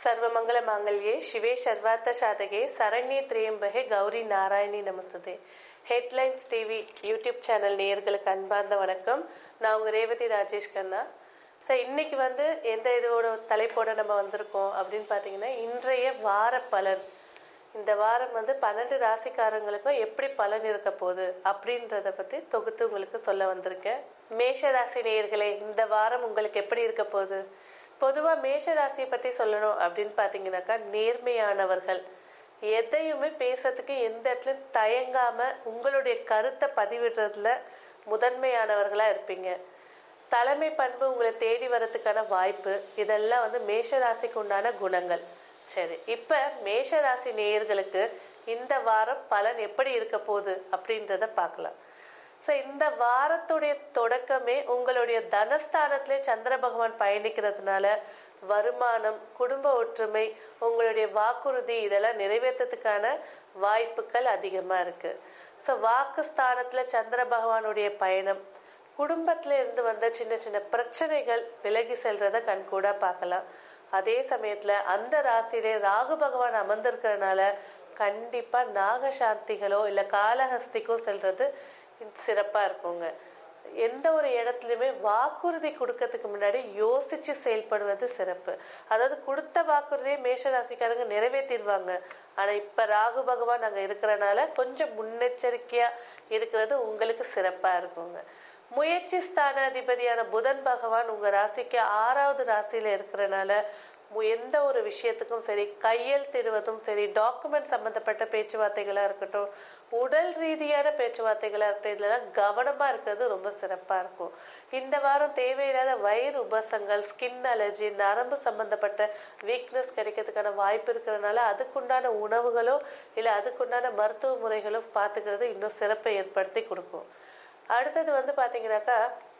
ಸರ್ವಮಂಗಲ ಮಾಂಗಲ್ಯೆ ಶಿವೆ ಸರ್ವಾರ್ಥ ಸಾಧಗೆ சரண்யே திரியம்பகே கௌரி நாராயணி நமஸ்தே ஹெட்லைன்ஸ் டிவி யூடியூப் சேனல் நேயர்களுக்கு அன்பார்ந்த வணக்கம் நான் உங்க ரேவதி ராஜேஷ் கண்ணா ஸோ இன்னைக்கு வந்து எந்த இதோட தலைப்போட நம்ம வந்திருக்கோம் அப்படின்னு பார்த்தீங்கன்னா இன்றைய வார பலன் இந்த வாரம் வந்து பன்னெண்டு ராசிக்காரங்களுக்கும் எப்படி பலன் இருக்க போகுது அப்படின்றத பத்தி தொகுத்து உங்களுக்கு சொல்ல வந்திருக்கேன் மேஷ ராசி நேயர்களே இந்த வாரம் உங்களுக்கு எப்படி இருக்க போகுது பொதுவா மேஷ ராசியை பத்தி சொல்லணும் அப்படின்னு பாத்தீங்கன்னாக்கா நேர்மையானவர்கள் எதையுமே பேசுறதுக்கு எந்த இடத்துலயும் தயங்காம உங்களுடைய கருத்தை பதிவிடுறதுல முதன்மையானவர்களா இருப்பீங்க தலைமை பண்பு உங்களை தேடி வர்றதுக்கான வாய்ப்பு இதெல்லாம் வந்து மேஷ ராசிக்கு உண்டான குணங்கள் சரி இப்ப மேஷ ராசி நேயர்களுக்கு இந்த வாரம் பலன் எப்படி இருக்க போகுது அப்படின்றத பார்க்கலாம் ஸோ இந்த வாரத்துடைய தொடக்கமே உங்களுடைய தனஸ்தானத்திலே சந்திர பகவான் பயணிக்கிறதுனால வருமானம் குடும்ப ஒற்றுமை உங்களுடைய வாக்குறுதி இதெல்லாம் நிறைவேற்றத்துக்கான வாய்ப்புகள் அதிகமா இருக்கு ஸோ வாக்கு ஸ்தானத்துல சந்திர பகவானுடைய பயணம் குடும்பத்துல இருந்து வந்த சின்ன சின்ன பிரச்சனைகள் விலகி செல்றத கண்கூடா பார்க்கலாம் அதே சமயத்துல அந்த ராசியிலே ராகு பகவான் அமர்ந்திருக்கிறதுனால கண்டிப்பா நாகசாந்திகளோ இல்ல காலஹஸ்திக்கோ செல்றது சிறப்பா இருக்குங்க எந்த ஒரு இடத்துலயுமே வாக்குறுதி கொடுக்கறதுக்கு முன்னாடி யோசிச்சு செயல்படுவது சிறப்பு அதாவது கொடுத்த வாக்குறுதியை மேஷ ராசிக்காரங்க நிறைவேற்றிடுவாங்க ஆனா இப்ப ராகு பகவான் அங்க இருக்கிறனால கொஞ்சம் முன்னெச்சரிக்கையா இருக்கிறது உங்களுக்கு சிறப்பா இருக்குங்க முயற்சி ஸ்தானாதிபதியான புதன் பகவான் உங்க ராசிக்கு ஆறாவது ராசியில இருக்கிறனால எந்த ஒரு விஷயத்துக்கும் சரி கையெழுத்திடுவதும் சரி டாக்குமெண்ட் சம்பந்தப்பட்ட பேச்சுவார்த்தைகளா இருக்கட்டும் உடல் ரீதியான பேச்சுவார்த்தைகளா இருக்கட்டும் இதுலலாம் கவனமா இருக்கிறது ரொம்ப சிறப்பா இருக்கும் இந்த வாரம் தேவையில்லாத வயிறு உபசங்கள் ஸ்கின் அலர்ஜி நரம்பு சம்பந்தப்பட்ட வீக்னஸ் கிடைக்கிறதுக்கான வாய்ப்பு இருக்கிறதுனால அதுக்குண்டான உணவுகளோ இல்ல அதுக்குண்டான மருத்துவ முறைகளோ பார்த்துக்கிறது இன்னும் சிறப்பை ஏற்படுத்தி கொடுக்கும் அடுத்தது வந்து பாத்தீங்கன்னாக்கா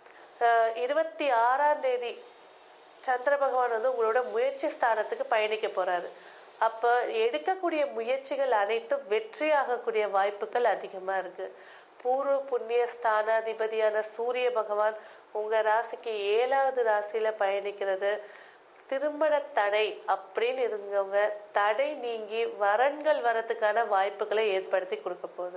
இருபத்தி ஆறாம் தேதி சந்திர பகவான் வந்து உங்களோட முயற்சி ஸ்தானத்துக்கு பயணிக்க போறாரு அப்ப எடுக்கக்கூடிய முயற்சிகள் அனைத்தும் வெற்றி ஆகக்கூடிய வாய்ப்புகள் அதிகமா இருக்கு பூர்வ புண்ணிய ஸ்தானாதிபதியான சூரிய பகவான் உங்க ராசிக்கு ஏழாவது ராசியில பயணிக்கிறது திருமண தடை அப்படின்னு இருந்தவங்க தடை நீங்கி வரன்கள் வரத்துக்கான வாய்ப்புகளை ஏற்படுத்தி கொடுக்க போகுது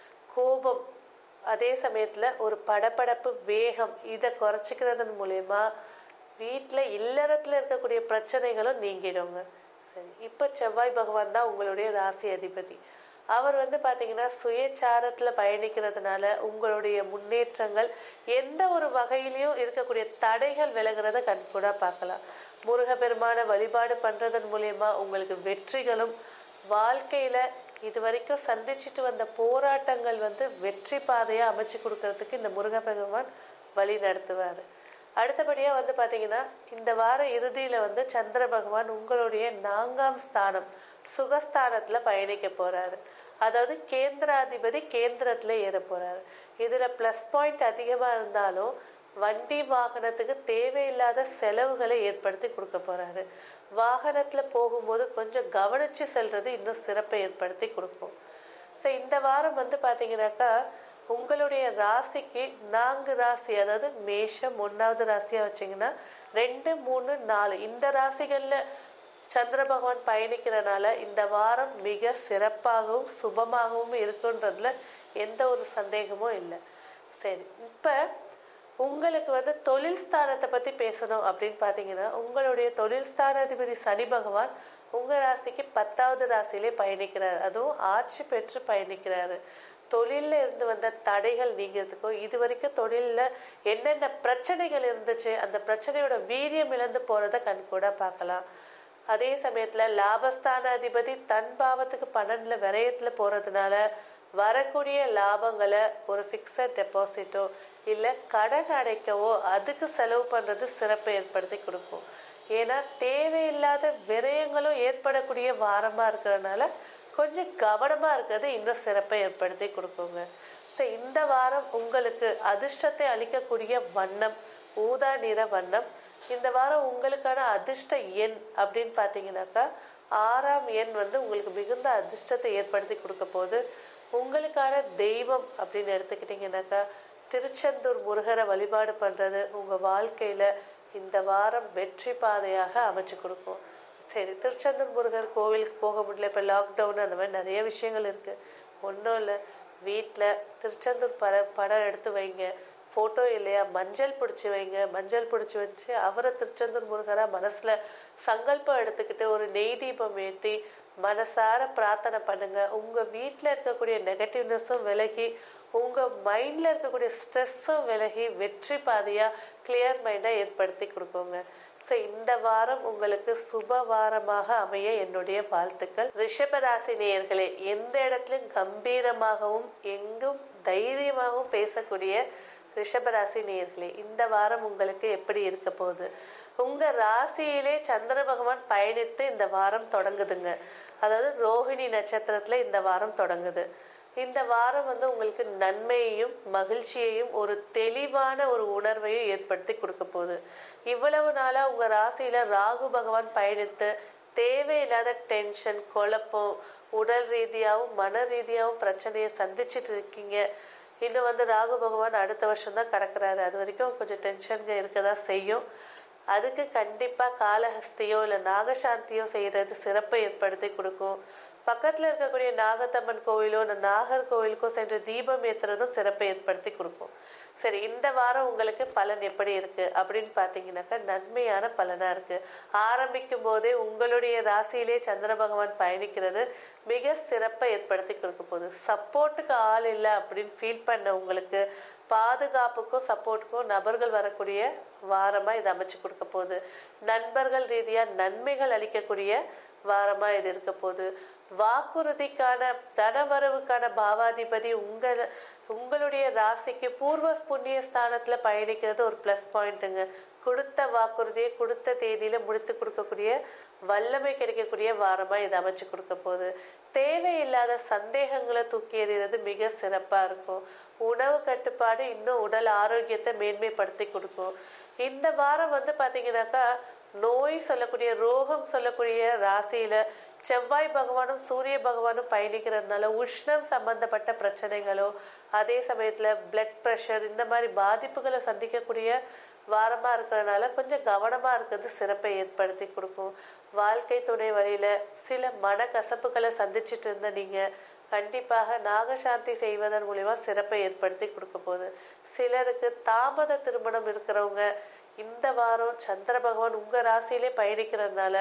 கோபம் அதே சமயத்துல ஒரு படபடப்பு வேகம் இதை குறைச்சிக்கிறதன் மூலயமா வீட்டுல இல்லறத்துல இருக்கக்கூடிய பிரச்சனைகளும் நீங்கிடுங்க சரி இப்ப செவ்வாய் பகவான் தான் உங்களுடைய ராசி அதிபதி அவர் வந்து பாத்தீங்கன்னா சுயச்சாரத்துல பயணிக்கிறதுனால உங்களுடைய முன்னேற்றங்கள் எந்த ஒரு வகையிலையும் இருக்கக்கூடிய தடைகள் விலகிறத கண்கூடா பார்க்கலாம் முருகப்பெருமான வழிபாடு பண்றதன் மூலியமா உங்களுக்கு வெற்றிகளும் வாழ்க்கையில இது வரைக்கும் சந்திச்சுட்டு வந்த போராட்டங்கள் வந்து வெற்றி பாதையா அமைச்சு கொடுக்கறதுக்கு இந்த முருகப்பெருமான் வழி நடத்துவாரு அடுத்தபடியா வந்து பாத்தீங்கன்னா இந்த வார இறுதியில வந்து சந்திர பகவான் உங்களுடைய நான்காம் ஸ்தானம் சுகஸ்தானத்துல பயணிக்க போறாரு அதாவது கேந்திராதிபதி கேந்திரத்துல ஏற போறாரு இதுல பிளஸ் பாயிண்ட் அதிகமா இருந்தாலும் வண்டி வாகனத்துக்கு தேவையில்லாத செலவுகளை ஏற்படுத்தி கொடுக்க போறாரு வாகனத்துல போகும்போது கொஞ்சம் கவனிச்சு செல்றது இன்னும் சிறப்பை ஏற்படுத்தி கொடுக்கும் ஸோ இந்த வாரம் வந்து பாத்தீங்கன்னாக்கா உங்களுடைய ராசிக்கு நான்கு ராசி அதாவது மேஷம் ஒன்னாவது ராசியா வச்சீங்கன்னா ரெண்டு மூணு நாலு இந்த ராசிகள்ல சந்திர பகவான் பயணிக்கிறனால இந்த வாரம் மிக சிறப்பாகவும் சுபமாகவும் இருக்குன்றதுல எந்த ஒரு சந்தேகமும் இல்லை சரி இப்ப உங்களுக்கு வந்து தொழில் ஸ்தானத்தை பத்தி பேசணும் அப்படின்னு பாத்தீங்கன்னா உங்களுடைய தொழில் ஸ்தானாதிபதி சனி பகவான் உங்க ராசிக்கு பத்தாவது ராசியிலே பயணிக்கிறார் அதுவும் ஆட்சி பெற்று பயணிக்கிறாரு தொழில்ல இருந்து வந்த தடைகள் நீங்கிறதுக்கும் இது வரைக்கும் தொழில்ல என்னென்ன பிரச்சனைகள் இருந்துச்சு அந்த பிரச்சனையோட வீரியம் இழந்து போறத கண்கூட பார்க்கலாம் அதே சமயத்துல லாபஸ்தான அதிபதி தன் பாவத்துக்கு பன்னெண்டுல விரயத்துல போறதுனால வரக்கூடிய லாபங்களை ஒரு பிக்சட் டெபாசிட்டோ இல்ல கடன் அடைக்கவோ அதுக்கு செலவு பண்றது சிறப்பை ஏற்படுத்தி கொடுக்கும் ஏன்னா தேவையில்லாத விரயங்களும் ஏற்படக்கூடிய வாரமா இருக்கிறதுனால கொஞ்சம் கவனமா இருக்கிறது இன்னும் சிறப்பை ஏற்படுத்தி கொடுக்குங்க ஸோ இந்த வாரம் உங்களுக்கு அதிர்ஷ்டத்தை அளிக்கக்கூடிய வண்ணம் ஊதா நிற வண்ணம் இந்த வாரம் உங்களுக்கான அதிர்ஷ்ட எண் அப்படின்னு பார்த்தீங்கன்னாக்கா ஆறாம் எண் வந்து உங்களுக்கு மிகுந்த அதிர்ஷ்டத்தை ஏற்படுத்தி கொடுக்க போது உங்களுக்கான தெய்வம் அப்படின்னு எடுத்துக்கிட்டீங்கன்னாக்கா திருச்செந்தூர் முருகரை வழிபாடு பண்றது உங்க வாழ்க்கையில இந்த வாரம் வெற்றி பாதையாக அமைச்சு கொடுக்கும் சரி திருச்செந்தூர் முருகர் கோவிலுக்கு போக முடியல இப்போ லாக்டவுன் அந்த மாதிரி நிறைய விஷயங்கள் இருக்கு ஒன்றும் இல்லை வீட்டில் திருச்செந்தூர் பட படம் எடுத்து வைங்க ஃபோட்டோ இல்லையா மஞ்சள் பிடிச்சி வைங்க மஞ்சள் பிடிச்சி வச்சு அவரை திருச்செந்தூர் முருகரா மனசுல சங்கல்பம் எடுத்துக்கிட்டு ஒரு நெய் தீபம் ஏற்றி மனசார பிரார்த்தனை பண்ணுங்க உங்க வீட்டில் இருக்கக்கூடிய நெகட்டிவ்னஸும் விலகி உங்க மைண்ட்ல இருக்கக்கூடிய ஸ்ட்ரெஸ்ஸும் விலகி வெற்றி பாதையா கிளியர் மைண்டை ஏற்படுத்தி கொடுக்குங்க ஸோ இந்த வாரம் உங்களுக்கு சுப வாரமாக அமைய என்னுடைய வாழ்த்துக்கள் ரிஷபராசி நேயர்களே எந்த இடத்துலையும் கம்பீரமாகவும் எங்கும் தைரியமாகவும் பேசக்கூடிய ரிஷபராசி நேயர்களே இந்த வாரம் உங்களுக்கு எப்படி இருக்க போகுது உங்க ராசியிலே சந்திர பகவான் பயணித்து இந்த வாரம் தொடங்குதுங்க அதாவது ரோஹிணி நட்சத்திரத்துல இந்த வாரம் தொடங்குது இந்த வாரம் வந்து உங்களுக்கு நன்மையையும் மகிழ்ச்சியையும் ஒரு தெளிவான ஒரு உணர்வையும் ஏற்படுத்தி கொடுக்க போகுது இவ்வளவு நாளா உங்க ராசியில ராகு பகவான் பயணித்து தேவையில்லாத டென்ஷன் குழப்பம் உடல் ரீதியாகவும் மன ரீதியாகவும் பிரச்சனையை சந்திச்சிட்டு இருக்கீங்க இன்னும் வந்து ராகு பகவான் அடுத்த வருஷம் தான் கடக்குறாரு அது வரைக்கும் கொஞ்சம் டென்ஷன்க இருக்கதான் செய்யும் அதுக்கு கண்டிப்பா காலஹஸ்தியோ இல்ல நாகசாந்தியோ செய்யறது சிறப்பை ஏற்படுத்தி கொடுக்கும் பக்கத்துல இருக்கக்கூடிய நாகத்தம்மன் கோவிலோ இல்ல நாகர் கோவிலுக்கோ சென்று தீபம் ஏத்துறதும் சிறப்பை ஏற்படுத்தி கொடுக்கும் சரி இந்த வாரம் உங்களுக்கு பலன் எப்படி இருக்கு அப்படின்னு பாத்தீங்கன்னாக்கா நன்மையான பலனா இருக்கு ஆரம்பிக்கும் போதே உங்களுடைய ராசியிலே சந்திர பகவான் பயணிக்கிறது மிக சிறப்பை ஏற்படுத்தி கொடுக்க போகுது சப்போர்ட்டுக்கு ஆள் இல்லை அப்படின்னு ஃபீல் பண்ண உங்களுக்கு பாதுகாப்புக்கும் சப்போர்ட்டுக்கும் நபர்கள் வரக்கூடிய வாரமா இது அமைச்சு கொடுக்க போகுது நண்பர்கள் ரீதியா நன்மைகள் அளிக்கக்கூடிய வாரமா இது இருக்க போகுது வாக்குறுதிக்கான தனவரவுக்கான பாவாதிபதி உங்க உங்களுடைய ராசிக்கு பூர்வ புண்ணிய ஸ்தானத்துல பயணிக்கிறது ஒரு பிளஸ் பாயிண்ட்டுங்க கொடுத்த வாக்குறுதியை கொடுத்த தேதியில முடித்து கொடுக்கக்கூடிய வல்லமை கிடைக்கக்கூடிய வாரமா இது அமைச்சு கொடுக்க போகுது தேவையில்லாத சந்தேகங்களை தூக்கி எறிகிறது மிக சிறப்பா இருக்கும் உணவு கட்டுப்பாடு இன்னும் உடல் ஆரோக்கியத்தை மேன்மைப்படுத்தி கொடுக்கும் இந்த வாரம் வந்து பாத்தீங்கன்னாக்கா நோய் சொல்லக்கூடிய ரோகம் சொல்லக்கூடிய ராசியில செவ்வாய் பகவானும் சூரிய பகவானும் பயணிக்கிறதுனால உஷ்ணம் சம்பந்தப்பட்ட பிரச்சனைகளோ அதே சமயத்துல பிளட் ப்ரெஷர் இந்த மாதிரி பாதிப்புகளை சந்திக்கக்கூடிய வாரமா இருக்கிறதுனால கொஞ்சம் கவனமா இருக்கிறது சிறப்பை ஏற்படுத்தி கொடுக்கும் வாழ்க்கை துணை வழியில சில மனக்கசப்புகளை சந்திச்சுட்டு இருந்த நீங்க கண்டிப்பாக நாகசாந்தி செய்வதன் மூலியமா சிறப்பை ஏற்படுத்தி கொடுக்க போகுது சிலருக்கு தாமத திருமணம் இருக்கிறவங்க இந்த வாரம் சந்திர பகவான் உங்க ராசியிலே பயணிக்கிறதுனால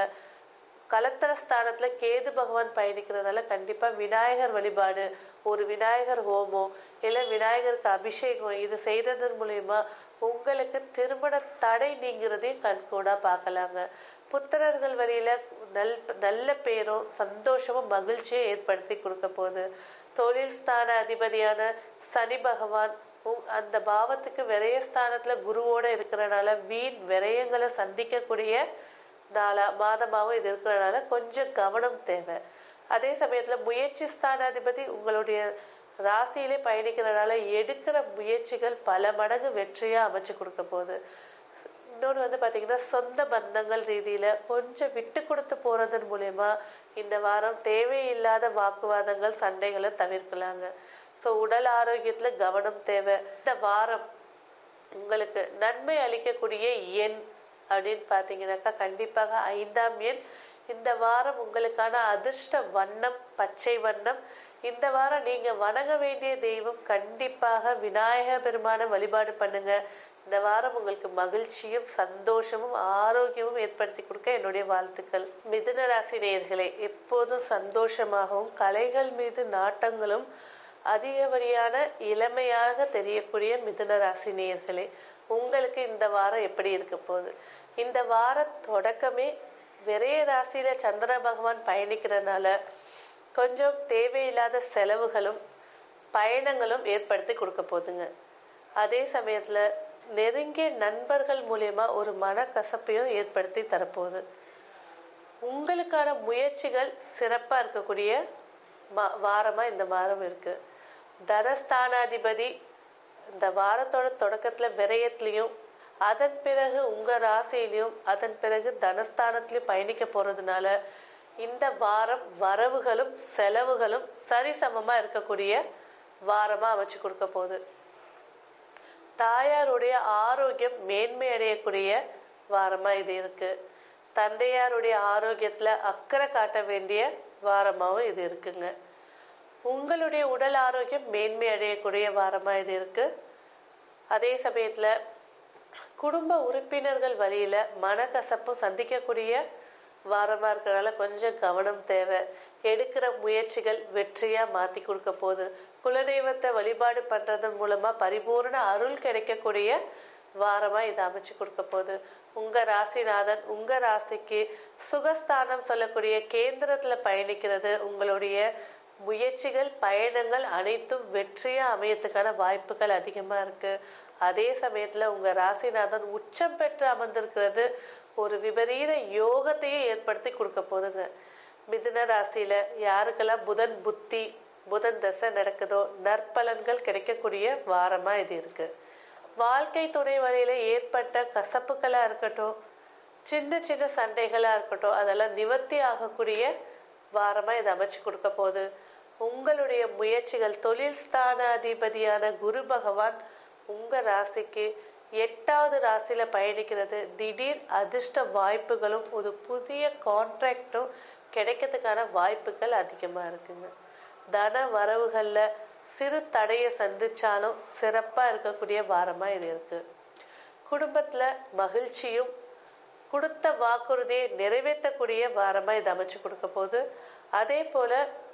கலத்தர ஸ்தானத்துல கேது பகவான் பயணிக்கிறதுனால கண்டிப்பா விநாயகர் வழிபாடு ஒரு விநாயகர் ஹோமம் இல்ல விநாயகருக்கு அபிஷேகம் இது செய்யறதன் மூலியமா உங்களுக்கு திருமண தடை நீங்கிறதையும் கண்கூடா பார்க்கலாங்க புத்திரர்கள் வழியில நல் நல்ல பேரும் சந்தோஷமும் மகிழ்ச்சியும் ஏற்படுத்தி கொடுக்க போகுது தொழில் ஸ்தான அதிபதியான சனி பகவான் உங்- அந்த பாவத்துக்கு விரயஸ்தானத்துல குருவோட இருக்கிறனால வீண் விரயங்களை சந்திக்கக்கூடிய நாளா மாதமாவும் இது இருக்கிறனால கொஞ்சம் கவனம் தேவை அதே சமயத்துல முயற்சி ஸ்தானாதிபதி உங்களுடைய ராசியிலே பயணிக்கிறனால எடுக்கிற முயற்சிகள் பல மடங்கு வெற்றியா அமைச்சு கொடுக்க போகுது இன்னொன்று வந்து பாத்தீங்கன்னா சொந்த பந்தங்கள் ரீதியில கொஞ்சம் விட்டு கொடுத்து போறதன் மூலியமா இந்த வாரம் தேவையில்லாத வாக்குவாதங்கள் சண்டைகளை தவிர்க்கலாங்க ஸோ உடல் ஆரோக்கியத்துல கவனம் தேவை இந்த வாரம் உங்களுக்கு நன்மை அளிக்கக்கூடிய எண் அப்படின்னு பார்த்தீங்கன்னாக்கா கண்டிப்பாக ஐந்தாம் எண் இந்த வாரம் உங்களுக்கான அதிர்ஷ்ட வண்ணம் பச்சை வண்ணம் இந்த வாரம் நீங்க வணங்க வேண்டிய தெய்வம் கண்டிப்பாக விநாயக பெருமான வழிபாடு பண்ணுங்க இந்த வாரம் உங்களுக்கு மகிழ்ச்சியும் சந்தோஷமும் ஆரோக்கியமும் ஏற்படுத்தி கொடுக்க என்னுடைய வாழ்த்துக்கள் மிதுன ராசி நேயர்களே எப்போதும் சந்தோஷமாகவும் கலைகள் மீது நாட்டங்களும் அதிகப்படியான இளமையாக தெரியக்கூடிய மிதுன ராசி நேயர்களே உங்களுக்கு இந்த வாரம் எப்படி இருக்க போகுது இந்த வார தொடக்கமே விரைய ராசியில சந்திர பகவான் பயணிக்கிறதுனால கொஞ்சம் தேவையில்லாத செலவுகளும் பயணங்களும் ஏற்படுத்தி கொடுக்க போகுதுங்க அதே சமயத்துல நெருங்கிய நண்பர்கள் மூலியமா ஒரு மனக்கசப்பையும் ஏற்படுத்தி தரப்போகுது உங்களுக்கான முயற்சிகள் சிறப்பா இருக்கக்கூடிய மா- வாரமா இந்த வாரம் இருக்கு தனஸ்தானாதிபதி இந்த வாரத்தோட தொடக்கத்துல விரயத்திலையும் அதன் பிறகு உங்க ராசியிலையும் அதன் பிறகு தனஸ்தானத்திலையும் பயணிக்க போறதுனால இந்த வாரம் வரவுகளும் செலவுகளும் சரிசமமா இருக்கக்கூடிய வாரமா அமைச்சு கொடுக்க போகுது தாயாருடைய ஆரோக்கியம் மேன்மை அடையக்கூடிய வாரமா இது இருக்கு தந்தையாருடைய ஆரோக்கியத்துல அக்கறை காட்ட வேண்டிய வாரமாகவும் இது இருக்குங்க உங்களுடைய உடல் ஆரோக்கியம் மேன்மை அடையக்கூடிய வாரமா இது இருக்கு அதே சமயத்துல குடும்ப உறுப்பினர்கள் வழியில மனக்கசப்பும் சந்திக்கக்கூடிய வாரமா இருக்கிறனால கொஞ்சம் கவனம் தேவை எடுக்கிற முயற்சிகள் வெற்றியா மாத்தி கொடுக்க போகுது குலதெய்வத்தை வழிபாடு பண்றதன் மூலமா பரிபூர்ண அருள் கிடைக்கக்கூடிய வாரமா இது அமைச்சு கொடுக்க போகுது உங்க ராசிநாதன் உங்க ராசிக்கு சுகஸ்தானம் சொல்லக்கூடிய கேந்திரத்துல பயணிக்கிறது உங்களுடைய முயற்சிகள் பயணங்கள் அனைத்தும் வெற்றியா அமையத்துக்கான வாய்ப்புகள் அதிகமா இருக்கு அதே சமயத்துல உங்க ராசிநாதன் உச்சம் பெற்று அமர்ந்திருக்கிறது ஒரு விபரீத யோகத்தையே ஏற்படுத்தி கொடுக்க போதுங்க மிதுன ராசியில யாருக்கெல்லாம் புதன் புத்தி புதன் தசை நடக்குதோ நற்பலன்கள் கிடைக்கக்கூடிய வாரமா இது இருக்கு வாழ்க்கை துணை வழியில ஏற்பட்ட கசப்புகளா இருக்கட்டும் சின்ன சின்ன சண்டைகளா இருக்கட்டும் அதெல்லாம் நிவர்த்தி ஆகக்கூடிய வாரமா இது அமைச்சு கொடுக்க போகுது உங்களுடைய முயற்சிகள் தொழில் ஸ்தான அதிபதியான குரு பகவான் உங்க ராசிக்கு எட்டாவது ராசியில பயணிக்கிறது திடீர் அதிர்ஷ்ட வாய்ப்புகளும் ஒரு புதிய கான்ட்ராக்டும் கிடைக்கிறதுக்கான வாய்ப்புகள் அதிகமா இருக்குங்க தன வரவுகள்ல சிறு தடையை சந்திச்சாலும் சிறப்பா இருக்கக்கூடிய வாரமா இது இருக்கு குடும்பத்துல மகிழ்ச்சியும் கொடுத்த வாக்குறுதியை நிறைவேற்றக்கூடிய வாரமா இது அமைச்சு கொடுக்க போகுது அதே போல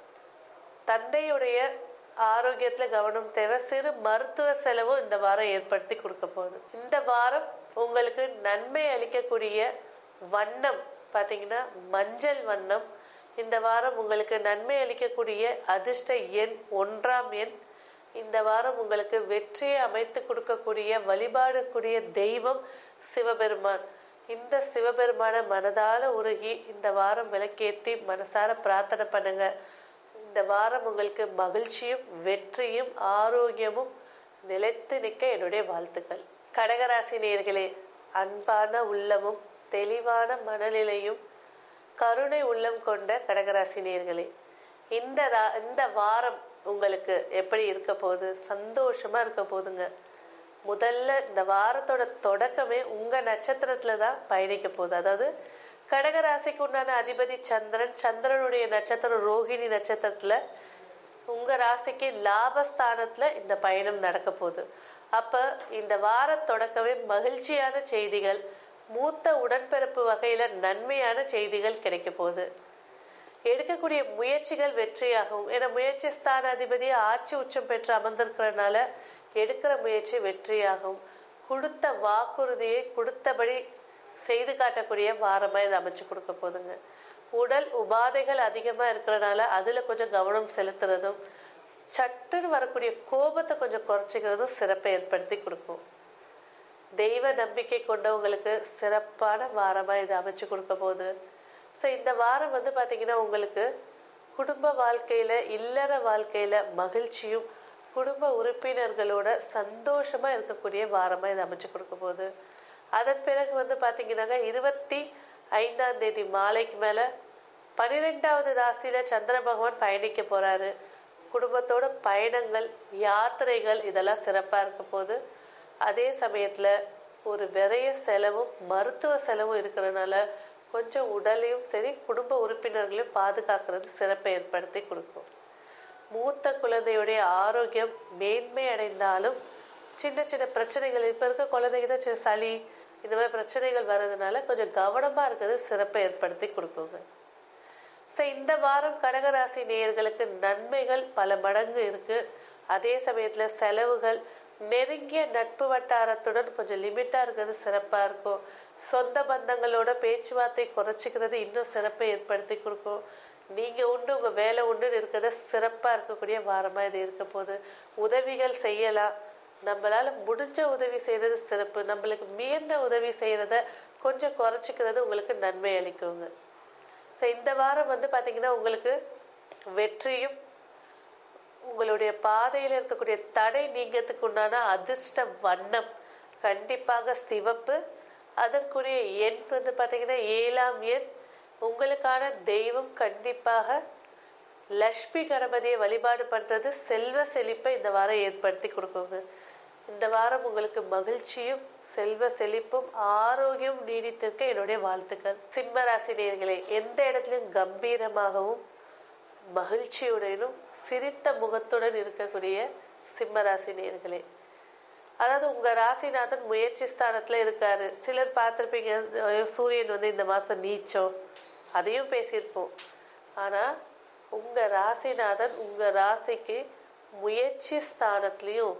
தந்தையுடைய ஆரோக்கியத்துல கவனம் தேவை சிறு மருத்துவ செலவும் இந்த வாரம் ஏற்படுத்தி கொடுக்க போகுது இந்த வாரம் உங்களுக்கு நன்மை அளிக்கக்கூடிய வண்ணம் பாத்தீங்கன்னா மஞ்சள் வண்ணம் இந்த வாரம் உங்களுக்கு நன்மை அளிக்கக்கூடிய அதிர்ஷ்ட எண் ஒன்றாம் எண் இந்த வாரம் உங்களுக்கு வெற்றியை அமைத்து கொடுக்கக்கூடிய வழிபாடுக்கூடிய தெய்வம் சிவபெருமான் இந்த சிவபெருமான மனதால உருகி இந்த வாரம் விளக்கேத்தி மனசார பிரார்த்தனை பண்ணுங்க இந்த வாரம் உங்களுக்கு மகிழ்ச்சியும் வெற்றியும் ஆரோக்கியமும் நிலைத்து நிற்க என்னுடைய வாழ்த்துக்கள் கடகராசி நேர்களே அன்பான உள்ளமும் தெளிவான மனநிலையும் கருணை உள்ளம் கொண்ட கடகராசி நேர்களே இந்த ரா- இந்த வாரம் உங்களுக்கு எப்படி இருக்க போகுது சந்தோஷமா இருக்க போகுதுங்க முதல்ல இந்த வாரத்தோட தொடக்கமே உங்க நட்சத்திரத்துல தான் பயணிக்க போகுது அதாவது கடகராசிக்கு உண்டான அதிபதி சந்திரன் சந்திரனுடைய நட்சத்திரம் ரோகிணி நட்சத்திரத்துல உங்க ராசிக்கு லாபஸ்தானத்துல இந்த பயணம் நடக்க போகுது அப்ப இந்த வார தொடக்கமே மகிழ்ச்சியான செய்திகள் மூத்த உடன்பிறப்பு வகையில நன்மையான செய்திகள் கிடைக்க போகுது எடுக்கக்கூடிய முயற்சிகள் வெற்றியாகும் ஏன்னா முயற்சி ஸ்தான அதிபதி ஆட்சி உச்சம் பெற்று அமர்ந்திருக்கிறதுனால எடுக்கிற முயற்சி வெற்றியாகும் கொடுத்த வாக்குறுதியை கொடுத்தபடி செய்து காட்டக்கூடிய வாரமா இதை அமைச்சு கொடுக்க போதுங்க உடல் உபாதைகள் அதிகமா இருக்கிறதுனால அதுல கொஞ்சம் கவனம் செலுத்துறதும் சட்டுன்னு வரக்கூடிய கோபத்தை கொஞ்சம் குறைச்சிக்கிறதும் சிறப்பை ஏற்படுத்தி கொடுக்கும் தெய்வ நம்பிக்கை கொண்டவங்களுக்கு சிறப்பான வாரமா இது அமைச்சு கொடுக்க போகுது ஸோ இந்த வாரம் வந்து பாத்தீங்கன்னா உங்களுக்கு குடும்ப வாழ்க்கையில இல்லற வாழ்க்கையில மகிழ்ச்சியும் குடும்ப உறுப்பினர்களோட சந்தோஷமா இருக்கக்கூடிய வாரமா இது அமைச்சு கொடுக்க போகுது அதன் பிறகு வந்து பாத்தீங்கன்னாக்க இருபத்தி ஐந்தாம் தேதி மாலைக்கு மேல பன்னிரெண்டாவது ராசியில சந்திர பகவான் பயணிக்க போறாரு குடும்பத்தோட பயணங்கள் யாத்திரைகள் இதெல்லாம் சிறப்பா இருக்க போகுது அதே சமயத்துல ஒரு விரைய செலவும் மருத்துவ செலவும் இருக்கிறதுனால கொஞ்சம் உடலையும் சரி குடும்ப உறுப்பினர்களையும் பாதுகாக்கிறது சிறப்பை ஏற்படுத்தி கொடுக்கும் மூத்த குழந்தையுடைய ஆரோக்கியம் மேன்மை அடைந்தாலும் சின்ன சின்ன பிரச்சனைகள் இப்ப இருக்க குழந்தைங்க தான் சின்ன சளி இந்த மாதிரி பிரச்சனைகள் வர்றதுனால கொஞ்சம் கவனமா இருக்கிறது சிறப்பை ஏற்படுத்தி கொடுக்குங்க ஸோ இந்த வாரம் கடகராசி நேயர்களுக்கு நன்மைகள் பல மடங்கு இருக்கு அதே சமயத்துல செலவுகள் நெருங்கிய நட்பு வட்டாரத்துடன் கொஞ்சம் லிமிட்டா இருக்கிறது சிறப்பா இருக்கும் சொந்த பந்தங்களோட பேச்சுவார்த்தை குறைச்சிக்கிறது இன்னும் சிறப்பை ஏற்படுத்தி கொடுக்கும் நீங்க உண்டு உங்க வேலை உண்டு இருக்கிறத சிறப்பா இருக்கக்கூடிய வாரமா இது இருக்க போகுது உதவிகள் செய்யலாம் நம்மளால முடிஞ்ச உதவி செய்யறது சிறப்பு நம்மளுக்கு மீறின உதவி செய்யறத கொஞ்சம் குறைச்சிக்கிறது உங்களுக்கு நன்மை அளிக்குங்க ஸோ இந்த வாரம் வந்து பாத்தீங்கன்னா உங்களுக்கு வெற்றியும் உங்களுடைய பாதையில இருக்கக்கூடிய தடை நீங்கிறதுக்கு உண்டான அதிர்ஷ்ட வண்ணம் கண்டிப்பாக சிவப்பு அதற்குரிய எண் வந்து பாத்தீங்கன்னா ஏழாம் எண் உங்களுக்கான தெய்வம் கண்டிப்பாக லக்ஷ்மி கணபதியை வழிபாடு பண்றது செல்வ செழிப்பை இந்த வாரம் ஏற்படுத்தி கொடுக்குங்க இந்த வாரம் உங்களுக்கு மகிழ்ச்சியும் செல்வ செழிப்பும் ஆரோக்கியம் நீடித்திருக்க என்னுடைய வாழ்த்துக்கள் சிம்ம ராசி நேயர்களே எந்த இடத்துலையும் கம்பீரமாகவும் மகிழ்ச்சியுடனும் சிரித்த முகத்துடன் இருக்கக்கூடிய சிம்ம ராசி நேயர்களே அதாவது உங்க ராசிநாதன் முயற்சி ஸ்தானத்துல இருக்காரு சிலர் பார்த்திருப்பீங்க ஐயோ, சூரியன் வந்து இந்த மாசம் நீச்சம் அதையும் பேசியிருப்போம் ஆனா உங்க ராசிநாதன் உங்க ராசிக்கு முயற்சி ஸ்தானத்திலையும்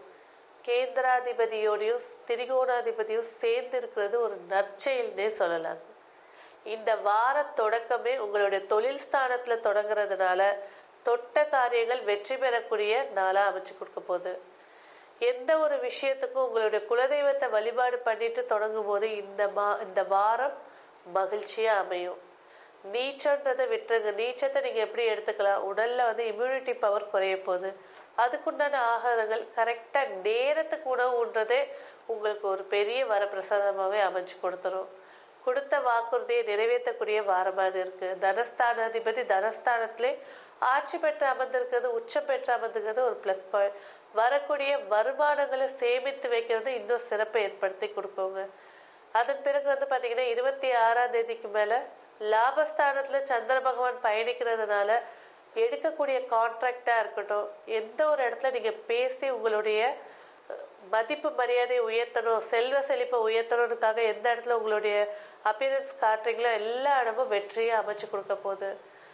கேந்திராதிபதியோடையும் திரிகோணாதிபதியும் சேர்ந்து இருக்கிறது ஒரு நற்செயல்னே சொல்லலாம் இந்த வார தொடக்கமே உங்களுடைய தொழில் ஸ்தானத்துல தொடங்குறதுனால தொட்ட காரியங்கள் வெற்றி பெறக்கூடிய நாளா அமைச்சு கொடுக்க போகுது எந்த ஒரு விஷயத்துக்கும் உங்களுடைய குலதெய்வத்தை வழிபாடு பண்ணிட்டு தொடங்கும் போது இந்த மா இந்த வாரம் மகிழ்ச்சியா அமையும் நீச்சன்றதை விட்டுருங்க நீச்சத்தை நீங்க எப்படி எடுத்துக்கலாம் உடல்ல வந்து இம்யூனிட்டி பவர் குறைய போகுது அதுக்குண்டான ஆகாரங்கள் கரெக்டா நேரத்துக்கு உணவு உண்றதே உங்களுக்கு ஒரு பெரிய வரப்பிரசாதமாவே அமைச்சு கொடுத்துரும் கொடுத்த வாக்குறுதியை நிறைவேற்றக்கூடிய வாரமா இது இருக்கு தனஸ்தானாதிபதி தனஸ்தானத்திலே ஆட்சி பெற்று அமர்ந்திருக்கிறது உச்சம் பெற்று அமர்ந்திருக்கிறது ஒரு பிளஸ் பாயிண்ட் வரக்கூடிய வருமானங்களை சேமித்து வைக்கிறது இன்னும் சிறப்பை ஏற்படுத்தி கொடுக்குங்க அதன் பிறகு வந்து பாத்தீங்கன்னா இருபத்தி ஆறாம் தேதிக்கு மேல லாபஸ்தானத்துல சந்திர பகவான் பயணிக்கிறதுனால எடுக்கக்கூடிய கான்ட்ராக்டா இருக்கட்டும் எந்த ஒரு இடத்துல நீங்க பேசி உங்களுடைய அஹ், மதிப்பு மரியாதையை உயர்த்தணும் செல்வ செழிப்பை உயர்த்தணும்னுக்காக எந்த இடத்துல உங்களுடைய அப்பியரன்ஸ் காட்டுறீங்களோ எல்லா இடமும் வெற்றியை அமைச்சு கொடுக்க போகுது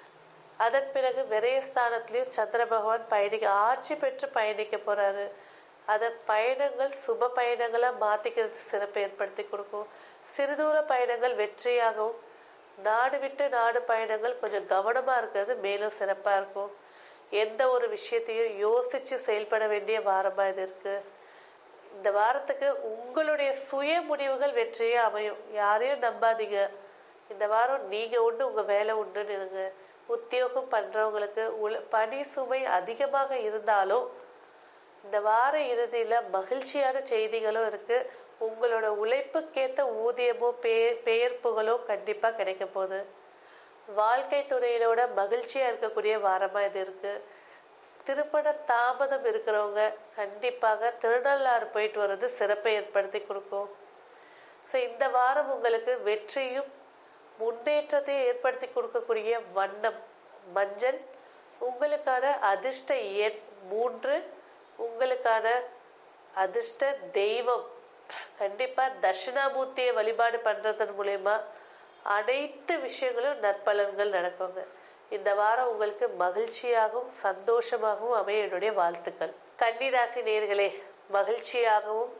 அதன் பிறகு விரயஸ்தானத்திலையும் சந்திர பகவான் பயணிக்க ஆட்சி பெற்று பயணிக்க போறாரு அத பயணங்கள் சுப பயணங்களா மாத்திக்கிறது சிறப்பை ஏற்படுத்தி கொடுக்கும் சிறுதூர பயணங்கள் வெற்றியாகவும் நாடு விட்டு நாடு பயணங்கள் கொஞ்சம் கவனமா இருக்கிறது மேலும் சிறப்பா இருக்கும் எந்த ஒரு விஷயத்தையும் யோசிச்சு செயல்பட வேண்டிய வாரமா இது இருக்கு இந்த வாரத்துக்கு உங்களுடைய சுய முடிவுகள் வெற்றியே அமையும் யாரையும் நம்பாதீங்க இந்த வாரம் நீங்க உண்டு உங்க வேலை உண்டுன்னு இருங்க உத்தியோகம் பண்றவங்களுக்கு உல பணி சுமை அதிகமாக இருந்தாலும் இந்த வார இறுதியில மகிழ்ச்சியான செய்திகளும் இருக்கு உங்களோட உழைப்புக்கேத்த ஊதியமோ பெயர் பெயர் புகழோ கண்டிப்பா கிடைக்க போகுது வாழ்க்கை துணையிலோட மகிழ்ச்சியா இருக்கக்கூடிய வாரமா இது இருக்கு திருப்பண தாமதம் இருக்கிறவங்க கண்டிப்பாக திருநள்ளாறு போயிட்டு வர்றது சிறப்பை ஏற்படுத்தி கொடுக்கும் ஸோ இந்த வாரம் உங்களுக்கு வெற்றியும் முன்னேற்றத்தை ஏற்படுத்தி கொடுக்கக்கூடிய வண்ணம் மஞ்சள் உங்களுக்கான அதிர்ஷ்ட எண் மூன்று உங்களுக்கான அதிர்ஷ்ட தெய்வம் கண்டிப்பா தட்சிணாமூர்த்தியை வழிபாடு பண்றதன் மூலயமா அனைத்து விஷயங்களும் நற்பலன்கள் நடக்குங்க இந்த வாரம் உங்களுக்கு மகிழ்ச்சியாகவும் சந்தோஷமாகவும் அமைய என்னுடைய வாழ்த்துக்கள் கன்னிராசி நேர்களே மகிழ்ச்சியாகவும்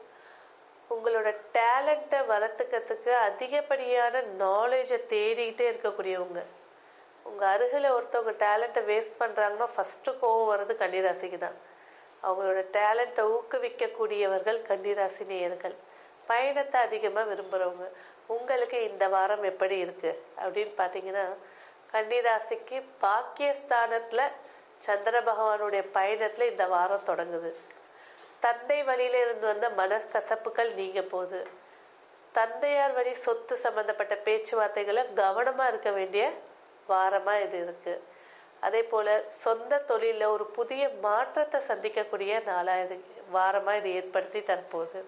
உங்களோட டேலண்ட்டை வளர்த்துக்கிறதுக்கு அதிகப்படியான நாலேஜை தேடிக்கிட்டே இருக்கக்கூடியவங்க உங்க அருகில ஒருத்தவங்க டேலண்ட்டை வேஸ்ட் பண்றாங்கன்னா ஃபர்ஸ்ட் கோவம் வர்றது கன்னிராசிக்கு தான் அவங்களோட டேலண்ட்டை ஊக்குவிக்கக்கூடியவர்கள் கன்னிராசி நேயர்கள் பயணத்தை அதிகமா விரும்புறவங்க உங்களுக்கு இந்த வாரம் எப்படி இருக்கு அப்படின்னு பாத்தீங்கன்னா கன்னிராசிக்கு பாக்கியஸ்தானத்துல சந்திர பகவானுடைய பயணத்துல இந்த வாரம் தொடங்குது தந்தை வழியில இருந்து வந்த மனக்கசப்புகள் நீங்க போகுது தந்தையார் வழி சொத்து சம்பந்தப்பட்ட பேச்சுவார்த்தைகளை கவனமா இருக்க வேண்டிய வாரமா இது இருக்கு அதே போல சொந்த தொழில்ல ஒரு புதிய மாற்றத்தை சந்திக்கக்கூடிய நாளா இது வாரமா இது ஏற்படுத்தி தற்போது